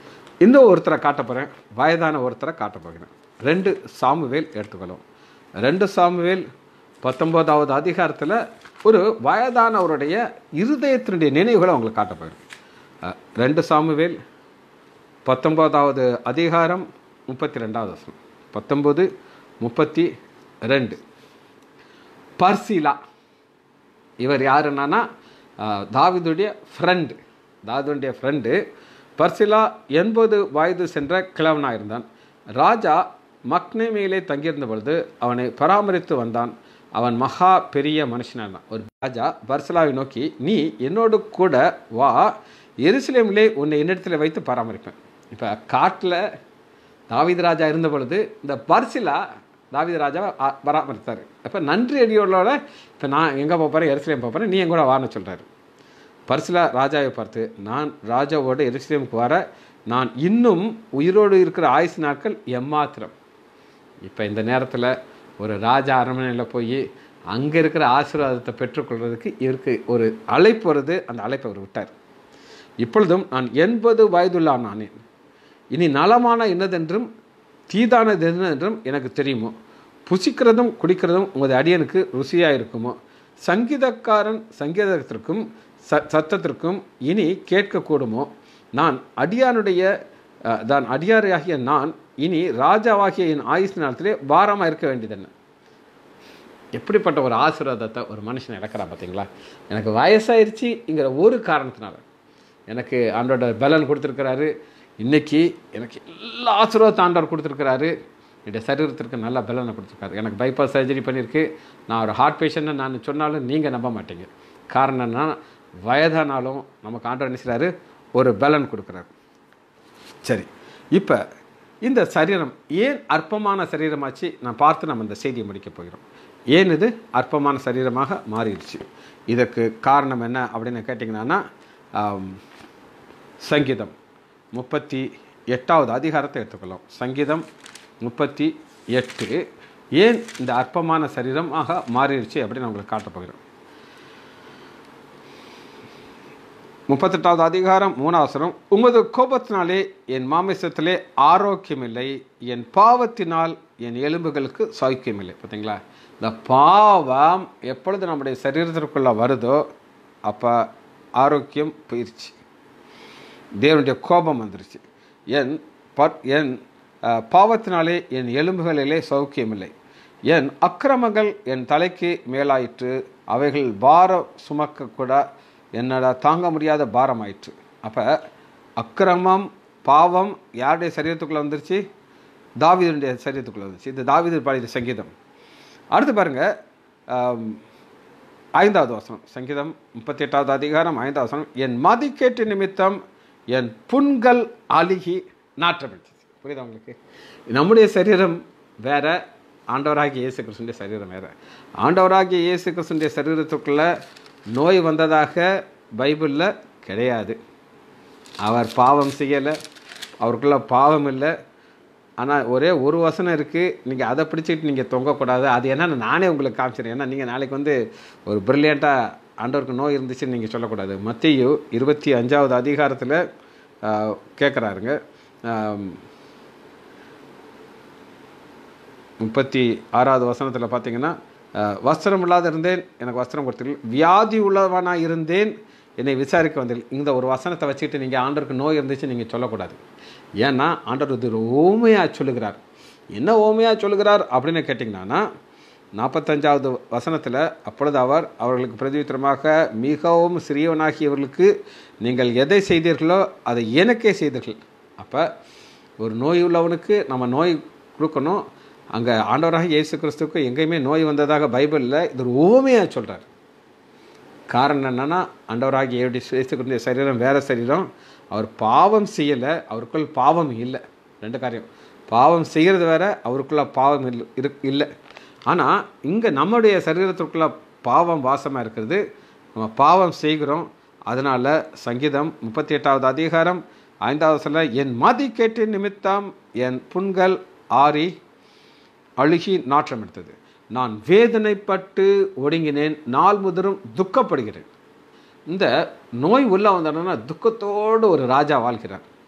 இந்த ஒருத்தரை காட்ட போகிறேன் வயதான ஒருத்தரை காட்ட போகிறேன் ரெண்டு சாமுவேல் எடுத்துக்கலாம் ரெண்டு சாமுவேல் பத்தொம்போதாவது அதிகாரத்தில் ஒரு வயதானவருடைய இருதயத்தினுடைய நினைவுகளை உங்களுக்கு காட்ட போகிறேன் அஹ், ரெண்டு சாமுவேல் பத்தொம்போதாவது அதிகாரம் முப்பத்தி ரெண்டாவது வசனம் பத்தொம்போது முப்பத்தி ரெண்டு பர்சிலா இவர் யாருன்னா தாவிதுடைய ஃப்ரெண்டு தாவிதுடைய ஃப்ரெண்டு பர்சிலா எண்பது வயது சென்ற கிழவனாக இருந்தான் ராஜா மக்னேமியிலே தங்கியிருந்த பொழுது அவனை பராமரித்து வந்தான் அவன் மகா பெரிய மனுஷனாக இருந்தான் ஒரு ராஜா பர்சிலாவை நோக்கி நீ என்னோடு கூட வா எருசலேமிலே உன்னை என்னிடத்தில் வைத்து பராமரிப்பேன் இப்போ காட்டில் தாவீது ராஜா இருந்த பொழுது இந்த பர்சிலா தாவீது ராஜாவை ஆ- பராமரித்தார் அப்போ நன்றி அடியோட இப்போ நான் எங்கே போகிறேன் எருசலேம் போகிறேன் நீ என் கூட வான்னு சொல்கிறாரு பர்சிலா ராஜாவை பார்த்து நான் ராஜாவோடு எருசலேமுக்கு வர நான் இன்னும் உயிரோடு இருக்கிற ஆயுசு நாட்கள் எம்மாத்திரம் இப்போ இந்த நேரத்தில் ஒரு ராஜா அரண்மனையில் போய் அங்கே இருக்கிற ஆசீர்வாதத்தை பெற்றுக்கொள்வதற்கு இவருக்கு ஒரு அழைப்பு வருது அந்த அழைப்பை அவர் விட்டார் இப்பொழுதும் நான் எண்பது வயதுள்ளான் நானேன் இனி நலமான இன்னதென்றும் தீதானது என்னதென்றும் எனக்கு தெரியுமோ புசிக்கிறதும் குடிக்கிறதும் உமது அடியனுக்கு ருசியாக இருக்குமோ சங்கீதக்காரன் சங்கீதத்திற்கும் ச சத்தத்திற்கும் இனி கேட்கக்கூடுமோ நான் அடியானுடைய அஹ், தான் அடியாரையாகிய நான் இனி ராஜாவாகிய என் ஆயுசு நேரத்திலே பாரமாக இருக்க வேண்டியதென்ன எப்படிப்பட்ட ஒரு ஆசீர்வாதத்தை ஒரு மனுஷன் இழக்கிறான் பார்த்தீங்களா எனக்கு வயசாயிருச்சுங்கிற ஒரு காரணத்தினால எனக்கு ஆண்டோட பலன் கொடுத்துருக்கிறாரு இன்னைக்கு எனக்கு எல்லா ஆசீர்வாதத்தை ஆண்டவர் கொடுத்துருக்கிறாரு என்னுடைய சரீரத்திற்கு நல்ல பலனை கொடுத்துருக்காரு எனக்கு பைபாஸ் சர்ஜரி பண்ணியிருக்கு நான் ஒரு ஹார்ட் பேஷண்ட்னு நான் சொன்னாலும் நீங்கள் நம்ப மாட்டீங்க காரணம் என்ன வயதானாலும் நமக்கு ஆண்டவர் என்ன செய்றாரு ஒரு பலன் கொடுக்குறாரு சரி இப்போ இந்த சரீரம் ஏன் அற்பமான சரீரமாச்சு நான் பார்த்து நம்ம இந்த செய்தியை முடிக்க போகிறோம் ஏன் இது அற்பமான சரீரமாக மாறிடுச்சு இதற்கு காரணம் என்ன அப்படின்னு கேட்டிங்கன்னா ஆம், சங்கீதம் முப்பத்தி எட்டாவது அதிகாரத்தை எடுத்துக்கலாம் சங்கீதம் முப்பத்தி எட்டு ஏன் இந்த அற்பமான சரீரமாக மாறிடுச்சு அப்படின்னு நான் உங்களுக்கு காட்டப் போகிறேன் முப்பத்தெட்டாவது அதிகாரம் மூணாவசரம் உமது கோபத்தினாலே என் மாமிசத்திலே ஆரோக்கியமில்லை என் பாவத்தினால் என் எலும்புகளுக்கு சௌக்கியமில்லை பார்த்தீங்களா இந்த பாவம் எப்பொழுது நம்முடைய சரீரத்திற்குள்ள வருதோ அப்போ ஆரோக்கியம் போயிடுச்சு தேவனுடைய கோபம் வந்துருச்சு என் பற் என் அஹ், பாவத்தினாலே என் எலும்புகளிலே சௌக்கியமில்லை என் அக்கிரமங்கள் என் தலைக்கு மேலாயிற்று அவைகள் பாரம் சுமக்கக்கூட என்னோட தாங்க முடியாத பாரமாயிற்று அப்போ அக்கிரமம் பாவம் யாருடைய சரீரத்துக்குள்ளே வந்துருச்சு தாவீதுடைய சரீரத்துக்குள்ளே வந்துருச்சு இது தாவீது பாடிய சங்கீதம் அடுத்து பாருங்க ஆம், ஐந்தாவது வசனம் சங்கீதம் முப்பத்தி எட்டாவது அதிகாரம் ஐந்தாவது வசனம் என் மதிக்கேட்டு நிமித்தம் என் புண்கள் அழுகி நாற்றப்பட்டுச்சு புரியுதா உங்களுக்கு நம்முடைய சரீரம் வேற ஆண்டவராகிய இயேசு கிறிஸ்துடைய சரீரம் வேற ஆண்டவராகிய இயேசு கிறிஸ்துடைய சரீரத்துக்குள்ள நோய் வந்ததாக பைபிளில் கிடையாது அவர் பாவம் செய்யலை அவருக்குள்ள பாவம் இல்லை ஆனால் ஒரே ஒரு வசனம் இருக்குது நீங்கள் அதை பிடிச்சிட்டு நீங்கள் தொங்கக்கூடாது அது என்னன்னு நானே உங்களுக்கு காமிச்சிடுறேன் ஏன்னா நீங்கள் நாளைக்கு வந்து ஒரு ப்ரில்லியண்ட்டாக ஆண்டவருக்கு நோய் இருந்துச்சுன்னு நீங்கள் சொல்லக்கூடாது மத்தியு இருபத்தி அஞ்சாவது அதிகாரத்தில் கேட்குறாருங்க முப்பத்தி ஆறாவது வசனத்தில் பார்த்தீங்கன்னா அஹ், வஸ்திரம் இல்லாத இருந்தேன் எனக்கு வஸ்திரம் கொடுத்தீர்கள் வியாதி உள்ளவனாக இருந்தேன் என்னை விசாரிக்க வந்தீர்கள் இந்த ஒரு வசனத்தை வச்சுக்கிட்டு நீங்கள் ஆண்டவருக்கு நோய் இருந்துச்சு நீங்கள் சொல்லக்கூடாது ஏன்னா ஆண்டவர் இது ஒரு ஓமையாக சொல்லுகிறார் என்ன ஓமையாக சொல்லுகிறார் அப்படின்னு கேட்டிங்கன்னா நாற்பத்தஞ்சாவது வசனத்தில் அப்பொழுது அவர் அவர்களுக்கு பிரதியுத்தரமாக மிகவும் சிறியவனாகியவர்களுக்கு நீங்கள் எதை செய்தீர்களோ அதை எனக்கே செய்தீர்கள் அப்போ ஒரு நோய் உள்ளவனுக்கு நம்ம நோய் கொடுக்கணும் அங்கே ஆண்டவராக இயேசு கிறிஸ்துவுக்கு எங்கேயுமே நோய் வந்ததாக பைபிளில் இது ஒரு ஓமையாக சொல்கிறார் காரணம் என்னன்னா ஆண்டவராகிய இயேசுடைய சரீரம் வேற சரீரம் அவர் பாவம் செய்யலை அவருக்குள் பாவம் இல்லை ரெண்டு காரியம் பாவம் செய்கிறது வேற அவருக்குள்ள பாவம் இல்லை இரு இல்லை ஆனால் இங்கே நம்முடைய சரீரத்திற்குள்ள பாவம் வாசமாக இருக்கிறது நம்ம பாவம் செய்கிறோம் அதனால் சங்கீதம் முப்பத்தி எட்டாவது அதிகாரம் ஐந்தாவது சொல்ல என் மதி கேட்டு நிமித்தம் என் புண்கள் ஆறி அழுகி நாற்றம் எடுத்தது நான் வேதனைப்பட்டு ஒடுங்கினேன் நாள் முதலும் துக்கப்படுகிறேன் இந்த நோய் உள்ள வந்தோன்னா துக்கத்தோடு ஒரு ராஜா வாழ்கிறார்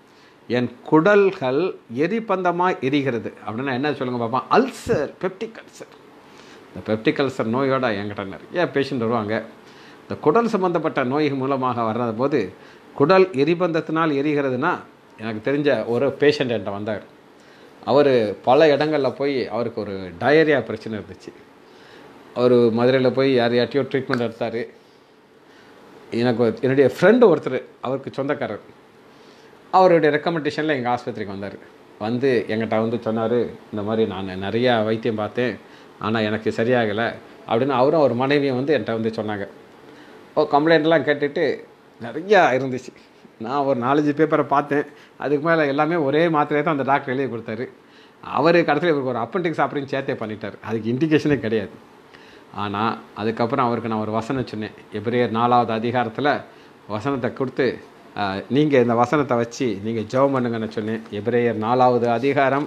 என் குடல்கள் எரிபந்தமாக எரிகிறது அப்படின்னா என்ன சொல்லுங்க பாப்பா அல்சர் பெப்டிக் அல்சர் இந்த பெப்டிக் அல்சர் நோயோட என்கிட்ட நிறைய பேஷண்ட் வருவாங்க இந்த குடல் சம்பந்தப்பட்ட நோய் மூலமாக வர்றது போது குடல் எரிபந்தத்தினால் எரிகிறதுனா எனக்கு தெரிஞ்ச ஒரு பேஷண்ட் என்கிட்ட வந்தார் அவர் பல இடங்களில் போய் அவருக்கு ஒரு டயரியா பிரச்சனை இருந்துச்சு அவர் மதுரையில் போய் யார் யார்ட்டையோ ட்ரீட்மெண்ட் எடுத்தார் எனக்கு ஒரு- என்னுடைய ஃப்ரெண்டு ஒருத்தர் அவருக்கு சொந்தக்காரர் அவருடைய ரெக்கமெண்டேஷனில் எங்கள் ஆஸ்பத்திரிக்கு வந்தார் வந்து எங்கிட்ட வந்து சொன்னார் இந்த மாதிரி நான் நிறையா வைத்தியம் பார்த்தேன் ஆனால் எனக்கு சரியாகலை அப்படின்னு அவரும் அவர் மனைவியும் வந்து என்கிட்ட வந்து சொன்னாங்க ஓ கம்ப்ளைண்ட்லாம் கேட்டுட்டு நிறையா இருந்துச்சு நான் ஒரு நாலஞ்சு பேப்பரை பார்த்தேன் அதுக்கு மேலே எல்லாமே ஒரே மாத்திரையை தான் அந்த டாக்டர் எழுதி கொடுத்தாரு அவர் கடைசியில் இவருக்கு ஒரு அப்பண்டிக்ஸ் ஆப்ரேஷன் சேர்த்தே பண்ணிட்டார் அதுக்கு இண்டிகேஷனே கிடையாது ஆனால் அதுக்கப்புறம் அவருக்கு நான் ஒரு வசனம் சொன்னேன் எபிரேயர் நாலாவது அதிகாரத்தில் வசனத்தை கொடுத்து நீங்கள் இந்த வசனத்தை வச்சு நீங்கள் ஜெபம் பண்ணுங்கன்னு சொன்னேன் எபிரேயர் நாலாவது அதிகாரம்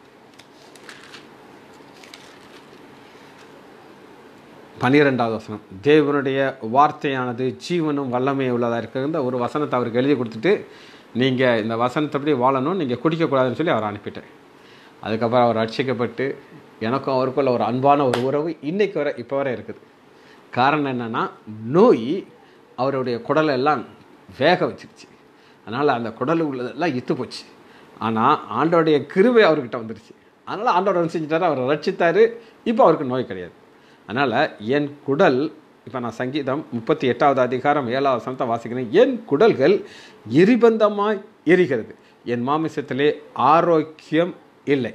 பன்னிரெண்டாவது வசனம் தேவனுடைய வார்த்தையானது ஜீவனும் வல்லமை உள்ளதாக இருக்கிற ஒரு வசனத்தை அவருக்கு எழுதி கொடுத்துட்டு நீங்கள் இந்த வசனத்தைப்படி வாழணும் நீங்கள் குடிக்கக்கூடாதுன்னு சொல்லி அவர் அனுப்பிட்டேன் அதுக்கப்புறம் அவர் ரட்சிக்கப்பட்டு எனக்கும் அவருக்குள்ள ஒரு அன்பான ஒரு உறவு இன்னைக்கு வரை இப்போ வரை இருக்குது காரணம் என்னென்னா நோய் அவருடைய குடலை எல்லாம் வேக வச்சிருச்சு அதனால் அந்த குடல் உள்ளதெல்லாம் இத்து போச்சு ஆனால் ஆண்டோடைய கிருவை அவர்கிட்ட வந்துருச்சு அதனால் ஆண்டவர் என்ன செஞ்சிட்டாரு அவரை ரட்சித்தாரு இப்போ அவருக்கு நோய் கிடையாது அதனால் என் குடல் இப்போ நான் சங்கீதம் முப்பத்தி எட்டாவது அதிகாரம் ஏழாவது வசனத்தை வாசிக்கிறேன் என் குடல்கள் எரிபந்தமாய் எரிகிறது என் மாமிசத்திலே ஆரோக்கியம் இல்லை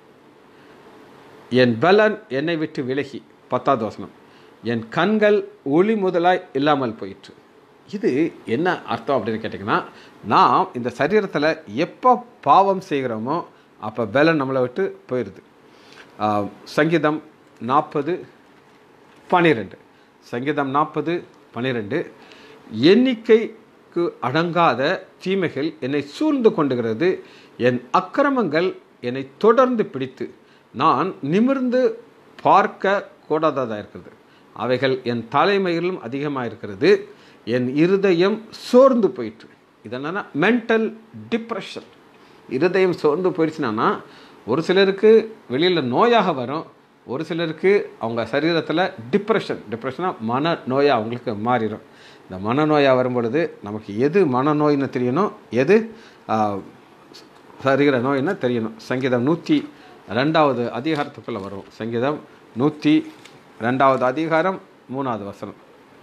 என் பலன் என்னை விட்டு விலகி பத்தாவது வசனம் என் கண்கள் ஒளி முதலாய் இல்லாமல் போயிற்று இது என்ன அர்த்தம் அப்படின்னு கேட்டிங்கன்னா நாம் இந்த சரீரத்தில் எப்போ பாவம் செய்கிறோமோ அப்போ பலன் நம்மளை விட்டு போயிடுது ஆஹ், சங்கீதம் நாற்பது பனிரெண்டு சங்கீதம் நாற்பது பனிரெண்டு எண்ணிக்கைக்கு அடங்காத தீமைகள் என்னை சூழ்ந்து கொண்டுகிறது என் அக்கிரமங்கள் என்னை தொடர்ந்து பிடித்து நான் நிமிர்ந்து பார்க்க கூடாததாக இருக்கிறது அவைகள் என் தலைமையிலும் அதிகமாக இருக்கிறது என் இருதயம் சோர்ந்து போயிற்று இது என்னன்னா மென்டல் டிப்ரெஷன் இருதயம் சோர்ந்து போயிடுச்சுன்னா ஒரு சிலருக்கு வெளியில் நோயாக வரும் ஒரு சிலருக்கு அவங்க சரீரத்தில் டிப்ரெஷன் டிப்ரெஷனாக மன நோயாக அவங்களுக்கு மாறிடும் இந்த மனநோயாக வரும்பொழுது நமக்கு எது மனநோய்னு தெரியணும் எது ஆஹ், சரீர நோய்னு தெரியணும் சங்கீதம் நூற்றி ரெண்டாவது அதிகாரத்துக்குள்ளே வரும் சங்கீதம் நூற்றி ரெண்டாவது அதிகாரம் மூணாவது வசனம்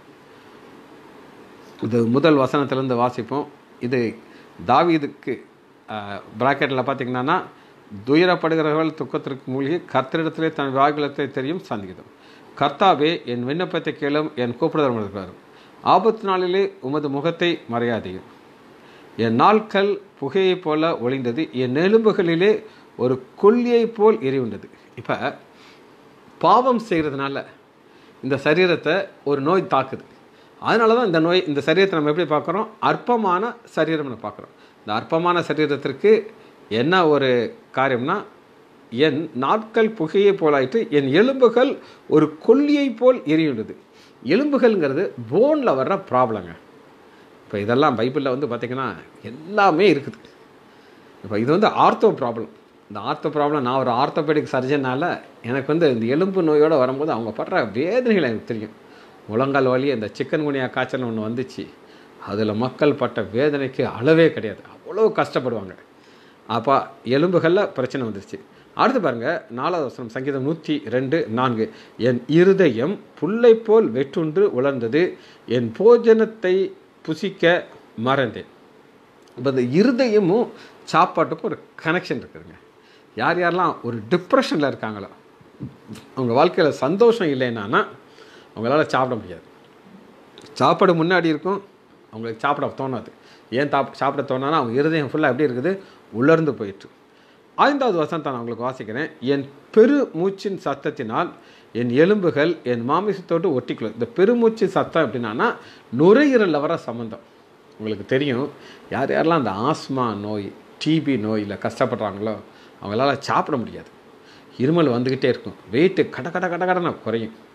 இது முதல் வசனத்திலேருந்து வாசிப்போம் இது தாவீதுக்கு பிராக்கெட்டில் பார்த்தீங்கன்னா துயரப்படுகிறவர்கள் துக்கத்திற்கு மூழ்கி கர்த்தரிடத்திலே தன் வாகுலத்தை தெரியும் சங்கீதம் கர்த்தாவே என் விண்ணப்பத்தை கேளும் என் கூப்பிடுதல் இருக்கிறார் ஆபத்து நாளிலே உமது முகத்தை மறையாதையும் என் நாட்கள் புகையைப் போல ஒளிந்தது என் எலும்புகளிலே ஒரு கொல்லியைப் போல் எரிவுண்டது இப்போ பாவம் செய்கிறதுனால இந்த சரீரத்தை ஒரு நோய் தாக்குது அதனால தான் இந்த நோய் இந்த சரீரத்தை நம்ம எப்படி பார்க்குறோம் அற்பமான சரீரம்னு பார்க்குறோம் இந்த அற்பமான சரீரத்திற்கு என்ன ஒரு காரியம்னா என் நாட்கள் புகையை போலாயிட்டு என் எலும்புகள் ஒரு கொல்லியை போல் எரியுண்டது எலும்புகள்ங்கிறது போனில் வர்ற ப்ராப்ளங்க இப்போ இதெல்லாம் பைபிளில் வந்து பார்த்திங்கன்னா எல்லாமே இருக்குது இப்போ இது வந்து ஆர்த்தோ ப்ராப்ளம் இந்த ஆர்த்தோ ப்ராப்ளம் நான் ஒரு ஆர்த்தோபெடிக் சர்ஜனால எனக்கு வந்து இந்த எலும்பு நோயோடு வரும்போது அவங்க படுற வேதனைகள் எனக்கு தெரியும் முழங்கால் வலி இந்த சிக்கன் குனியா காய்ச்சல் ஒன்று வந்துச்சு அதில் மக்கள் பட்ட வேதனைக்கு அளவே கிடையாது அவ்வளோ கஷ்டப்படுவாங்க அப்போ எலும்புகளில் பிரச்சனை வந்துருச்சு அடுத்து பாருங்க நாலாவது வசனம் சங்கீதம் நூற்றி ரெண்டு நான்கு என் இருதயம் புல்லை போல் வெற்றுண்டு உலர்ந்தது என் போஜனத்தை புசிக்க மறந்தேன் இப்போ இந்த இருதயமும் சாப்பாட்டுக்கும் ஒரு கனெக்ஷன் இருக்குதுங்க யார் யாரெல்லாம் ஒரு டிப்ரெஷனில் இருக்காங்களோ அவங்க வாழ்க்கையில் சந்தோஷம் இல்லைன்னா அவங்களால சாப்பிட முடியாது சாப்பாடு முன்னாடி இருக்கும் அவங்களுக்கு சாப்பிட தோணாது ஏன் தாப் சாப்பிட தோணானா அவங்க இருதயம் ஃபுல்லாக எப்படி இருக்குது உலர்ந்து போயிட்டு ஐந்தாவது வசனத்தை நான் உங்களுக்கு வாசிக்கிறேன் என் பெரு மூச்சின் சத்தத்தினால் என் எலும்புகள் என் மாமிசத்தோடு ஒட்டிக்கொள்ளும் இந்த பெருமூச்சு சத்தம் எப்படின்னா நுரையீரலில் வர சம்மந்தம் உங்களுக்கு தெரியும் யார் யாரெல்லாம் அந்த ஆஸ்மா நோய் டிபி நோயில் கஷ்டப்படுறாங்களோ அவங்களால சாப்பிட முடியாது இருமல் வந்துக்கிட்டே இருக்கும் வெயிட்டு கட கட கட கடன்னு குறையும்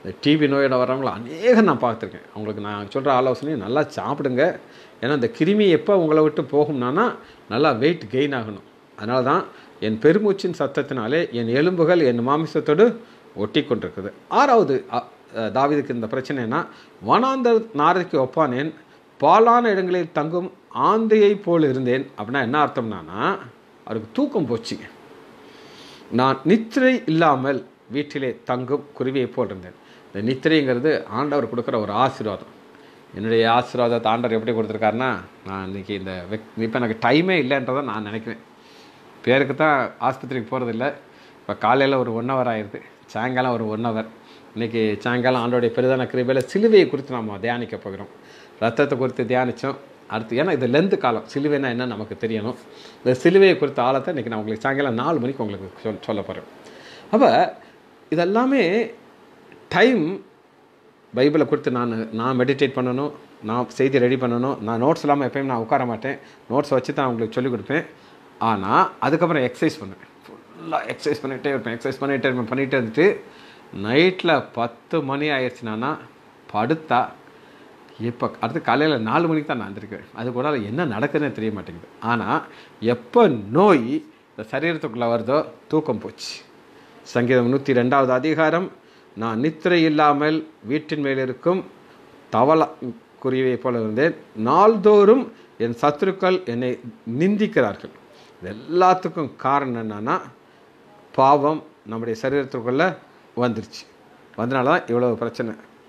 இந்த டிபி நோயோட வரவங்கள அநேகம் நான் பார்த்துருக்கேன் அவங்களுக்கு நான் சொல்கிற ஆலோசனையும் நல்லா சாப்பிடுங்க ஏன்னா இந்த கிருமி எப்போ உங்களை விட்டு போகும்னா நல்லா வெயிட் கெயின் ஆகணும் அதனால தான் என் பெருமூச்சின் சத்தத்தினாலே என் எலும்புகள் என் மாமிசத்தோடு ஒட்டி கொண்டிருக்குது ஆறாவது அ- அஹ் தாவீதுக்கு இந்த பிரச்சனைனா வனாந்தர் நாரைக்கு ஒப்பானேன் பாலான இடங்களில் தங்கும் ஆந்தையை போல் இருந்தேன் அப்படின்னா என்ன அர்த்தம்னானா அவருக்கு தூக்கம் போச்சுங்க நான் நித்திரை இல்லாமல் வீட்டிலே தங்கும் குருவியை போல் இருந்தேன் இந்த நித்திரைங்கிறது ஆண்டவர் கொடுக்குற ஒரு ஆசீர்வாதம் என்னுடைய ஆசீர்வாதத்தை ஆண்டவர் எப்படி கொடுத்துருக்காருன்னா நான் இன்னைக்கு இந்த இப்போ எனக்கு டைமே இல்லைன்றதை நான் நினைக்கிறேன் பேருக்கு தான் ஆஸ்பத்திரிக்கு போகிறதில்ல இப்போ காலையில் ஒரு ஒன் ஹவர் ஆயிடுது சாயங்காலம் ஒரு ஒன் ஹவர் இன்றைக்கி சாயங்காலம் ஆண்டோடைய பெரிதான கிருபையில் சிலுவையை குறித்து நம்ம தியானிக்க போகிறோம் ரத்தத்தை குறித்து தியானித்தோம் அடுத்து ஏன்னா இது லெந்து காலம் சிலுவைனா என்ன நமக்கு தெரியணும் இந்த சிலுவையை குறித்த ஆழத்தை இன்றைக்கி நான் உங்களுக்கு சாயங்காலம் நாலு மணிக்கு உங்களுக்கு சொல் சொல்ல போகிறேன் அப்போ இதெல்லாமே டைம் பைபிளை குறித்து நான் நான் மெடிடேட் பண்ணணும் நான் செய்தி ரெடி பண்ணணும் நான் நோட்ஸ் இல்லாமல் எப்பயும் நான் உட்கார மாட்டேன் நோட்ஸ் வச்சு தான் உங்களுக்கு சொல்லிக் கொடுப்பேன் ஆனால் அதுக்கப்புறம் எக்ஸசைஸ் பண்ணுவேன் ஃபுல்லாக எக்ஸசைஸ் பண்ணிகிட்டே இருப்பேன் எக்ஸசைஸ் பண்ணிகிட்டே இருப்பேன் பண்ணிகிட்டே இருந்துட்டு நைட்டில் பத்து மணி ஆயிடுச்சுனா படுத்தா இப்போ அடுத்து காலையில் நாலு மணிக்கு தான் நான் வந்திருக்கேன் அது கூட என்ன நடக்குதுன்னு தெரிய மாட்டேங்குது ஆனால் எப்போ நோய் இந்த சரீரத்துக்குள்ளே வருதோ தூக்கம் போச்சு சங்கீதம் நூற்றி ரெண்டாவது அதிகாரம் நான் நித்திரை இல்லாமல் வீட்டின் மேல் இருக்கும் தவள குருவியை போல இருந்தேன் நாள்தோறும் என் சத்துருக்கள் என்னை நிந்திக்கிறார்கள் இது எல்லாத்துக்கும் காரணம் என்னன்னா பாவம் நம்முடைய சரீரத்துக்குள்ளே வந்துருச்சு வந்தனால தான் இவ்வளோ பிரச்சனை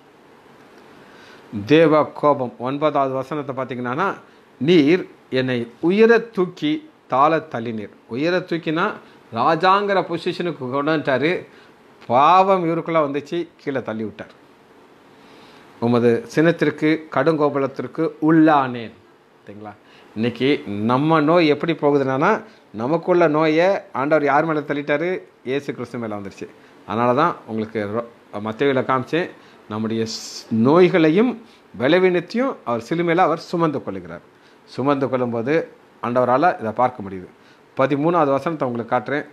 தேவ கோபம் ஒன்பதாவது வசனத்தை பார்த்தீங்கன்னா நீர் என்னை உயர தூக்கி தாள தள்ளினீர் உயர தூக்கினா ராஜாங்கிற பொசிஷனுக்கு கொண்டு வந்துட்டாரு பாவம் இவருக்குள்ளே வந்துச்சு கீழே தள்ளி விட்டார் உமது சினத்திற்கு கடுங்கோபலத்திற்கு உள்ளானேன் சரிங்களா இன்னைக்கு நம்ம நோய் எப்படி போகுதுன்னா நமக்குள்ள நோயை ஆண்டவர் யார் மேலே தள்ளிட்டாரு இயேசு கிறிஸ்து மேலே வந்துருச்சு அதனால தான் உங்களுக்கு மத்தியில் காமிச்சேன் நம்முடைய ஸ்- நோய்களையும் பலவீனத்தையும் அவர் சிலுமையில் அவர் சுமந்து கொள்ளுகிறார் சுமந்து கொள்ளும்போது ஆண்டவரால் இதை பார்க்க முடியுது பதிமூணாவது வசனத்தை உங்களுக்கு காட்டுறேன்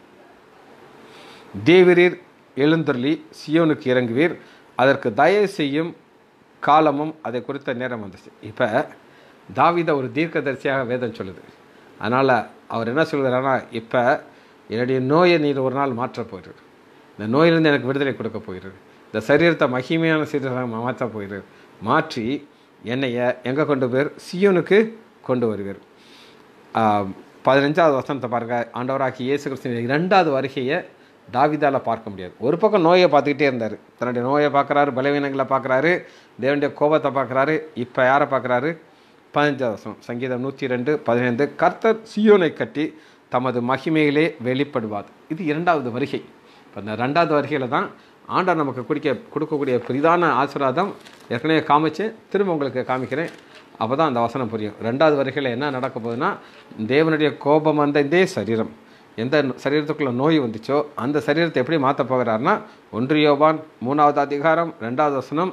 தேவரீர் எழுந்தருளி சியோனுக்கு இறங்குவீர் அதற்கு தயவு செய்யும் காலமும் அதை குறித்த நேரம் வந்துச்சு இப்போ தாவீத ஒரு தீர்க்கதரிசியாக வேதம் சொல்லுது அதனால் அவர் என்ன சொல்கிறாருன்னா இப்போ என்னுடைய நோயை நீர் ஒரு நாள் மாற்றப் போயிடுது இந்த நோயிலிருந்து எனக்கு விடுதலை கொடுக்க போயிடுது இந்த சரீரத்தை மகிமையான சரீரமாக மாற்ற போயிடுது மாற்றி என்னைய எங்கே கொண்டு போயிர் சியோனுக்கு கொண்டு வருவீர் ஆஹ், பதினஞ்சாவது வசனத்தை பாருங்க ஆண்டவராக்கி இயேசு கிறிஸ்துவின் இரண்டாவது வருகையை தாவிதால பார்க்க முடியாது ஒரு பக்கம் நோயை பார்த்துக்கிட்டே இருந்தார் தன்னுடைய நோயை பார்க்குறாரு பலவீனங்களை பார்க்குறாரு தேவனுடைய கோபத்தை பார்க்குறாரு இப்போ யாரை பார்க்குறாரு பதினஞ்சாவது வசனம் சங்கீதம் நூற்றி ரெண்டு பதினைந்து கர்த்தர் சியோனை கட்டி தமது மகிமையிலே வெளிப்படுவார் இது இரண்டாவது வருகை இப்போ இந்த ரெண்டாவது வருகையில் தான் ஆண்டவர் நமக்கு குடிக்க கொடுக்கக்கூடிய பெரிதான ஆசீர்வாதம் ஏற்கனவே காமிச்சேன் திரும்ப உங்களுக்கு காமிக்கிறேன் அப்போ தான் அந்த வசனம் புரியும் ரெண்டாவது வருகையில் என்ன நடக்க போகுதுன்னா தேவனுடைய கோபம் வந்த இதே சரீரம் எந்த சரீரத்துக்குள்ள நோய் வந்துச்சோ அந்த சரீரத்தை எப்படி மாற்ற போகிறாருன்னா ஒன்று யோவான் மூணாவது அதிகாரம் ரெண்டாவது வசனம்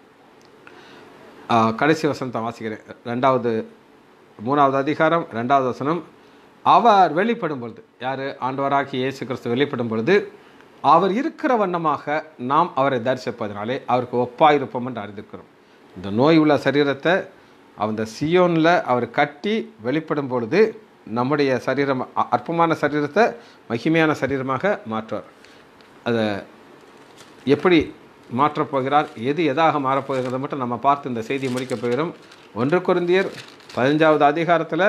ஆ, கடைசி வசனத்தை வாசிக்கிறேன் ரெண்டாவது மூணாவது அதிகாரம் ரெண்டாவது வசனம் அவர் வெளிப்படும் பொழுது யார் ஆண்டவராகி இயேசு கிறிஸ்து வெளிப்படும் பொழுது அவர் இருக்கிற வண்ணமாக நாம் அவரை தரிசிப்பதனாலே அவருக்கு ஒப்பாயிருப்போம் என்று அறிந்திருக்கிறோம் இந்த நோய் உள்ள சரீரத்தை அந்த சியோனில் அவர் கட்டி வெளிப்படும் பொழுது நம்முடைய சரீரம் அ- அற்பமான சரீரத்தை மகிமையான சரீரமாக மாற்றுவார் அதை எப்படி மாற்றப் போகிறார் எது எதாக மாறப்போகிறத மட்டும் நம்ம பார்த்து இந்த செய்தியை முடிக்கப் போகிறோம் ஒன்று குருந்தியர் பதினஞ்சாவது அதிகாரத்தில்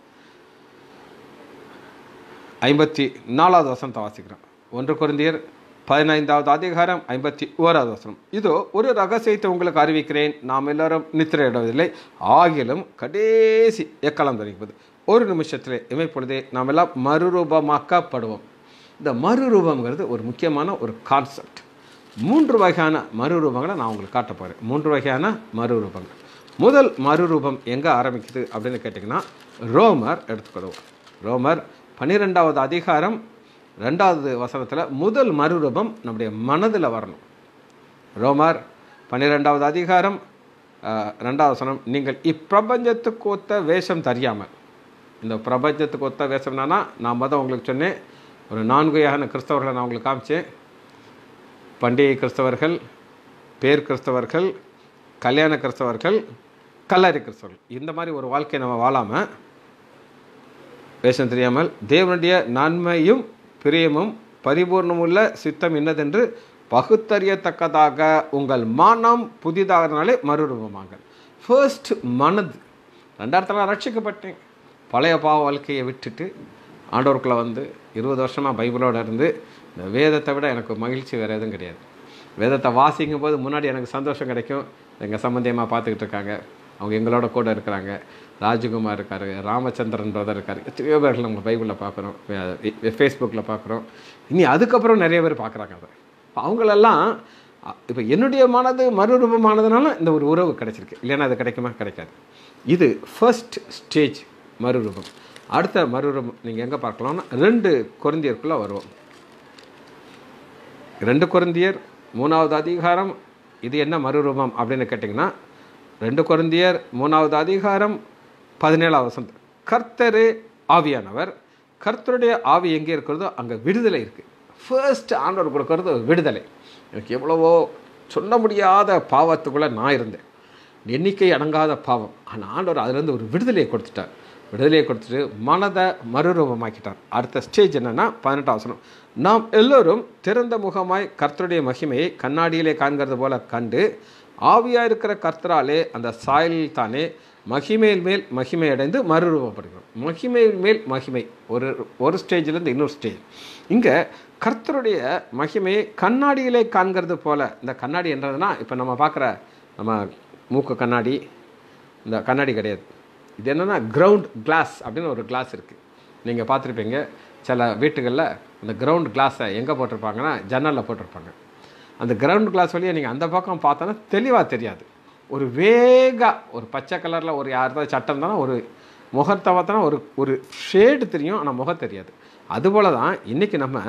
ஐம்பத்தி நாலாவது வசனத்தை வாசிக்கிறோம் ஒன்று குருந்தியர் பதினைந்தாவது அதிகாரம் ஐம்பத்தி ஓராவது வசனம் இதோ ஒரு ரகசியத்தை உங்களுக்கு அறிவிக்கிறேன் நாம் எல்லாரும் நித்திரையிடவில்லை ஆகிலும் கடைசி எக்காலம் தெரிவிப்பது ஒரு நிமிஷத்திலே இமைப்பொழுதே நாம் எல்லாம் மறுரூபமாக்கப்படுவோம் இந்த மறுரூபம்ங்கிறது ஒரு முக்கியமான ஒரு கான்செப்ட் மூன்று வகையான மறுரூபங்களை நான் உங்களுக்கு காட்ட போகிறேன் மூன்று வகையான மறுரூபங்கள் முதல் மறுரூபம் எங்கே ஆரம்பிக்குது அப்படின்னு கேட்டிங்கன்னா ரோமர் எடுத்துக்கிடுவோம் ரோமர் பன்னிரெண்டாவது அதிகாரம் ரெண்டாவது வசனத்தில் முதல் மறுரூபம் நம்முடைய மனதில் வரணும் ரோமர் பன்னிரெண்டாவது அதிகாரம் அஹ், ரெண்டாவது வசனம் நீங்கள் இப்பிரபஞ்சத்துக்கு ஒத்த வேஷம் தெரியாமல் இந்த பிரபஞ்சத்துக்கு ஒத்த வேஷம்னா நான் மொதல் உங்களுக்கு சொன்னேன் ஒரு நான்கு வகையான கிறிஸ்தவர்களை நான் உங்களுக்கு காமிச்சேன் பண்டிகை கிறிஸ்தவர்கள் பேர் கிறிஸ்தவர்கள் கல்யாண கிறிஸ்தவர்கள் கல்லறை கிறிஸ்தவர்கள் இந்த மாதிரி ஒரு வாழ்க்கையை நம்ம வாழாமல் வேஷம் தெரியாமல் தேவனுடைய நன்மையும் பிரியமும் பரிபூர்ணமுள்ள சித்தம் என்னதென்று பகுத்தறியத்தக்கதாக உங்கள் மனம் புதிதாகிறனாலே மறுரூபமாக ஃபர்ஸ்ட் மனது ரெண்டாயிரத்தில் நான் ரட்சிக்கப்பட்டேன் பழைய பாவ வாழ்க்கையை விட்டுட்டு ஆண்டவருக்குள்ளே வந்து இருபது வருஷமாக பைபிளோட இருந்து இந்த வேதத்தை விட எனக்கு மகிழ்ச்சி வேறு எதுவும் கிடையாது வேதத்தை வாசிக்கும் போது முன்னாடி எனக்கு சந்தோஷம் கிடைக்கும் எங்கள் சம்பந்தியமாக பார்த்துக்கிட்டு இருக்காங்க அவங்க எங்களோட கூட இருக்கிறாங்க ராஜகுமார் இருக்கார் ராமச்சந்திரன் பிரதர் இருக்கார் எத்தனையோ பேர்கள் நம்ம பைபிளில் பார்க்குறோம் ஃபேஸ்புக்கில் பார்க்குறோம் இனி அதுக்கப்புறம் நிறைய பேர் பார்க்குறாங்க அதை இப்போ அவங்களெல்லாம் இப்போ என்னுடைய மனது மறுரூபமானதுனால இந்த ஒரு உறவு கிடைச்சிருக்கு இல்லைன்னா அது கிடைக்குமா கிடைக்காது இது ஃபர்ஸ்ட் ஸ்டேஜ் மறுரூபம் அடுத்த மறுரூபம் நீங்கள் எங்கே பார்க்கலாம்னா ரெண்டு குழந்தையருக்குள்ளே வருவோம் ரெண்டு குருந்தியர் மூணாவது அதிகாரம் இது என்ன மறுரூபம் அப்படின்னு கேட்டிங்கன்னா ரெண்டு குருந்தியர் மூணாவது அதிகாரம் பதினேழாவது வசனம் கர்த்தரே ஆவியானவர் கர்த்தருடைய ஆவி எங்கே இருக்கிறதோ அங்கே விடுதலை இருக்குது ஃபர்ஸ்ட் ஆண்டவர் கொடுக்கறது விடுதலை எனக்கு எவ்வளவோ சொல்ல முடியாத பாவத்துக்குள்ளே நான் இருந்தேன் எண்ணிக்கை அடங்காத பாவம் ஆனால் ஆண்டவர் அதுலேருந்து ஒரு விடுதலையை கொடுத்துட்டார் விடுதலையை கொடுத்துட்டு மனதை மறுரூபமாக்கிட்டார் அடுத்த ஸ்டேஜ் என்னென்னா பதினெட்டாம் வசனம் நாம் எல்லோரும் திறந்த முகமாய் கர்த்தருடைய மகிமையை கண்ணாடியிலே காண்கிறது போல கண்டு ஆவியாக இருக்கிற கர்த்தராலே அந்த சாயலில் தானே மகிமையில் மேல் மகிமை அடைந்து மறுரூபப்படுகிறோம் மகிமையில் மேல் மகிமை ஒரு ஒரு ஸ்டேஜ்லேருந்து இன்னொரு ஸ்டேஜ் இங்கே கர்த்தருடைய மகிமையை கண்ணாடியிலே காண்கிறது போல இந்த கண்ணாடி என்றதுனா இப்போ நம்ம பார்க்குற நம்ம மூக்கு கண்ணாடி இந்த கண்ணாடி கிடையாது இது என்னென்னா கிரவுண்ட் கிளாஸ் அப்படின்னு ஒரு கிளாஸ் இருக்குது நீங்கள் பார்த்துருப்பீங்க சில வீட்டுகளில் அந்த கிரவுண்ட் கிளாஸை எங்கே போட்டிருப்பாங்கன்னா ஜன்னலில் போட்டிருப்பாங்க அந்த கிரவுண்ட் கிளாஸ் வழியாக நீங்கள் அந்த பக்கம் பார்த்தோன்னா தெளிவாக தெரியாது ஒரு வேகா ஒரு பச்சை கலரில் ஒரு யாராவது சட்டம் தானே ஒரு முகத்தை பார்த்தோன்னா ஒரு ஒரு ஷேடு தெரியும் ஆனால் முகம் தெரியாது அதுபோல தான் இன்றைக்கி நம்ம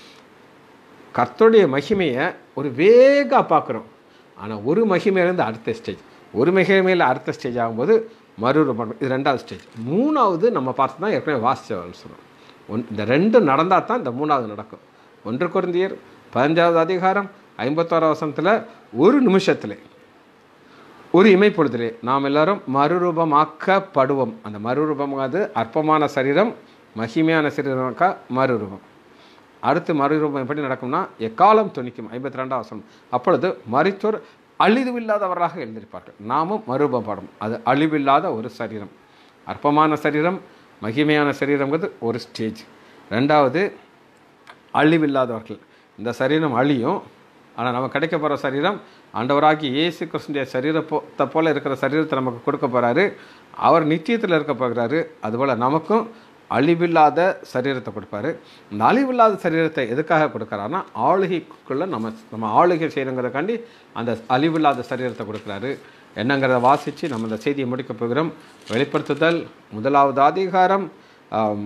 கர்த்தருடைய மகிமையை ஒரு வேகா பார்க்குறோம் ஆனால் ஒரு மகிமையிலேருந்து அடுத்த ஸ்டேஜ் ஒரு மகிமையில் அடுத்த ஸ்டேஜ் ஆகும்போது மறுரூபம் இது ரெண்டாவது ஸ்டேஜ் மூணாவது நம்ம பார்த்து தான் ஏற்கனவே வாசிச்சவர்கள் சொல்கிறோம் ஒன் இந்த ரெண்டு நடந்தால் தான் இந்த மூணாவது நடக்கும் ஒன்று குருந்தியர் பதினஞ்சாவது அதிகாரம் ஐம்பத்தோராம் வசனத்தில் ஒரு நிமிஷத்தில் ஒரு இமைப்பொழுதிலே நாம் எல்லாரும் மறுரூபமாக்கப்படுவோம் அந்த மறுரூபமானது அற்பமான சரீரம் மகிமையான சரீரமாக்கா மறுரூபம் அடுத்து மறுரூபம் எப்படி நடக்கும்னா எக்காலம் துணிக்கும் ஐம்பத்தி ரெண்டாம் வசனம் அப்பொழுது மரித்தோர் அழிவில்லாதவராக எழுந்திருப்பார்கள் நாமும் மறுரூபப்படும் அது அழிவில்லாத ஒரு சரீரம் அற்பமான சரீரம் மகிமையான சரீரங்கிறது ஒரு ஸ்டேஜ் ரெண்டாவது அழிவில்லாதவர்கள் இந்த சரீரம் அழியும் ஆனால் நமக்கு கிடைக்க போகிற சரீரம் ஆண்டவராகி இயேசு கிருஷ்ணனுடைய சரீரத்தை போல் இருக்கிற சரீரத்தை நமக்கு கொடுக்க போகிறாரு அவர் நிச்சயத்தில் இருக்க போகிறாரு அதுபோல் நமக்கும் அழிவில்லாத சரீரத்தை கொடுப்பாரு இந்த அழிவில்லாத சரீரத்தை எதுக்காக கொடுக்குறாருன்னா ஆளுகைக்குள்ளே நம்ம நம்ம ஆளுகை செய்யணுங்கிறதுக்காண்டி அந்த அழிவில்லாத சரீரத்தை கொடுக்குறாரு என்னங்கிறத வாசித்து நம்ம இந்த செய்தியை முடிக்க போகிறோம் வெளிப்படுத்துதல் முதலாவது அதிகாரம் ஆம்,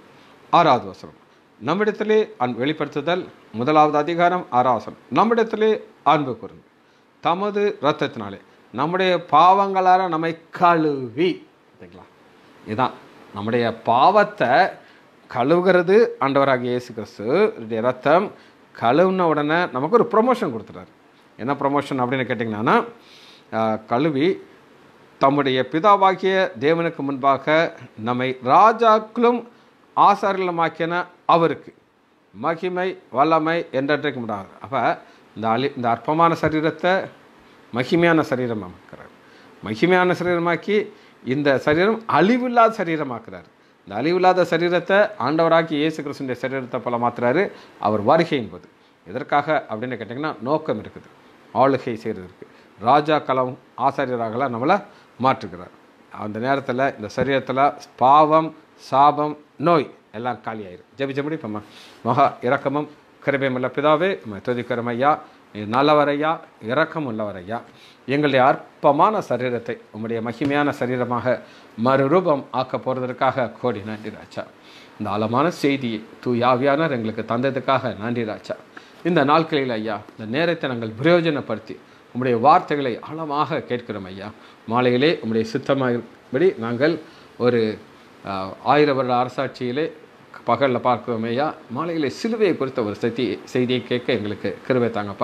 ஆறாவது வசனம் நம்மிடத்திலே அன் வெளிப்படுத்துதல் முதலாவது அதிகாரம் ஆறாவது வசனம் நம்மிடத்திலே அன்பு கூறுங்க தமது இரத்தத்தினாலே நம்முடைய பாவங்களால் நம்மை கழுவி சரிங்களா இதுதான் நம்முடைய பாவத்தை கழுவுகிறது ஆண்டவராகிய இயேசு கிறிஸ்து இவருடைய ரத்தம் கழுவுன உடனே நமக்கு ஒரு ப்ரொமோஷன் கொடுத்துட்டாரு என்ன ப்ரொமோஷன் அப்படின்னு கேட்டிங்கன்னா ஆஹ், கழுவி தம்முடைய பிதாவாகிய தேவனுக்கு முன்பாக நம்மை ராஜாக்களும் ஆசாரியலுமாக்கின அவருக்கு மகிமை வல்லமை என்றென்றைக்கு முடியாது அப்போ இந்த அழி இந்த அற்பமான சரீரத்தை மகிமையான சரீரமாக்கிறார் மகிமையான சரீரமாக்கி இந்த சரீரம் அழிவில்லாத சரீரமாக்குறார் இந்த அழிவில்லாத சரீரத்தை ஆண்டவராகி இயேசு கிறிஸ்துடைய சரீரத்தை போல மாத்துறாரு அவர் வருகையின் போது எதற்காக அப்படின்னு கேட்டிங்கன்னா நோக்கம் இருக்குது ஆளுகை செய்கிறதுக்கு ராஜா களம் ஆசாரியராகலாம் நம்மளை மாற்றுகிறார் அந்த நேரத்தில் இந்த சரீரத்தில் பாவம் சாபம் நோய் எல்லாம் காலியாயிரும் ஜெபிச்ச முடிப்போம்மா மகா இரக்கமும் கிருபையுமுள்ள பிதாவே நம்ம துதிக்கிறோம் ஐயா நீ நல்லவரையா இரக்கம் உள்ளவரையா எங்களுடைய அற்பமான சரீரத்தை உம்முடைய மகிமையான சரீரமாக மறுரூபம் ஆக்க போகிறதற்காக கோடி நன்றி ராஜா இந்த ஆழமான செய்தியை தூயாவியானவர் எங்களுக்கு தந்ததுக்காக நன்றி ராஜா இந்த நாட்களில் ஐயா இந்த நேரத்தை நாங்கள் பிரயோஜனப்படுத்தி உம்முடைய வார்த்தைகளை ஆழமாக கேட்கிறோம் ஐயா மாலையிலே உம்முடைய சித்தமாகபடி நாங்கள் ஒரு ஆஹ், ஆயிரம் வருட அரசாட்சியிலே பகலில் பார்க்கிறோம் ஐயா மாலையிலே சிலுவையை குறித்த ஒரு செய்தி செய்தியை கேட்க எங்களுக்கு கிருபை தாங்கப்பா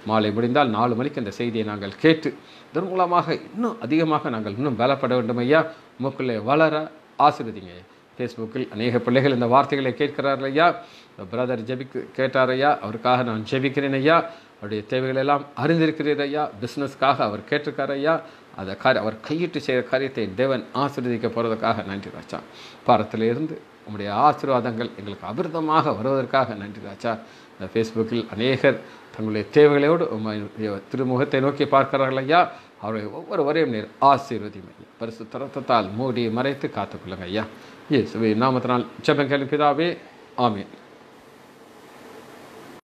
மாலை முடிந்தால் நாலு மணிக்கு அந்த செய்தியை நாங்கள் கேட்டு இதன் மூலமாக இன்னும் அதிகமாக நாங்கள் இன்னும் பலப்பட வேண்டும் ஐயா உமக்குள்ளே வளர ஆசீர்வதிங்க ஐயா ஃபேஸ்புக்கில் அநேக பிள்ளைகள் இந்த வார்த்தைகளை கேட்கிறார்கள் ஐயா பிரதர் ஜெபிக்கு கேட்டார் ஐயா அவருக்காக நான் ஜெபிக்கிறேன் ஐயா அவருடைய தேவைகள் எல்லாம் அறிந்திருக்கிறீர் ஐயா பிஸ்னஸ்க்காக அவர் கேட்டிருக்கார் ஐயா அதை காரிய அவர் கையிட்டு செய்கிற காரியத்தை தேவன் ஆசீர்வதிக்க போகிறதுக்காக நன்றி ராஜா பாரத்தில் இருந்து உங்களுடைய ஆசீர்வாதங்கள் எங்களுக்கு அபிர்தமாக வருவதற்காக நன்றி ராஜா இந்த ஃபேஸ்புக்கில் அநேகர் தங்களுடைய தேவைகளோடு உம்முடைய திருமுகத்தை நோக்கி பார்க்கிறார்கள் ஐயா அவரை ஒவ்வொருவரையும் நீர் ஆசீர்வதியும் ஐயா பரிசு தரத்தால் மூடி மறைத்து காத்துக்கொள்ளுங்க ஐயா இயேசுவின் நாமத்தினால் ஜெபம் கேள்வி பிதாவே ஆமென்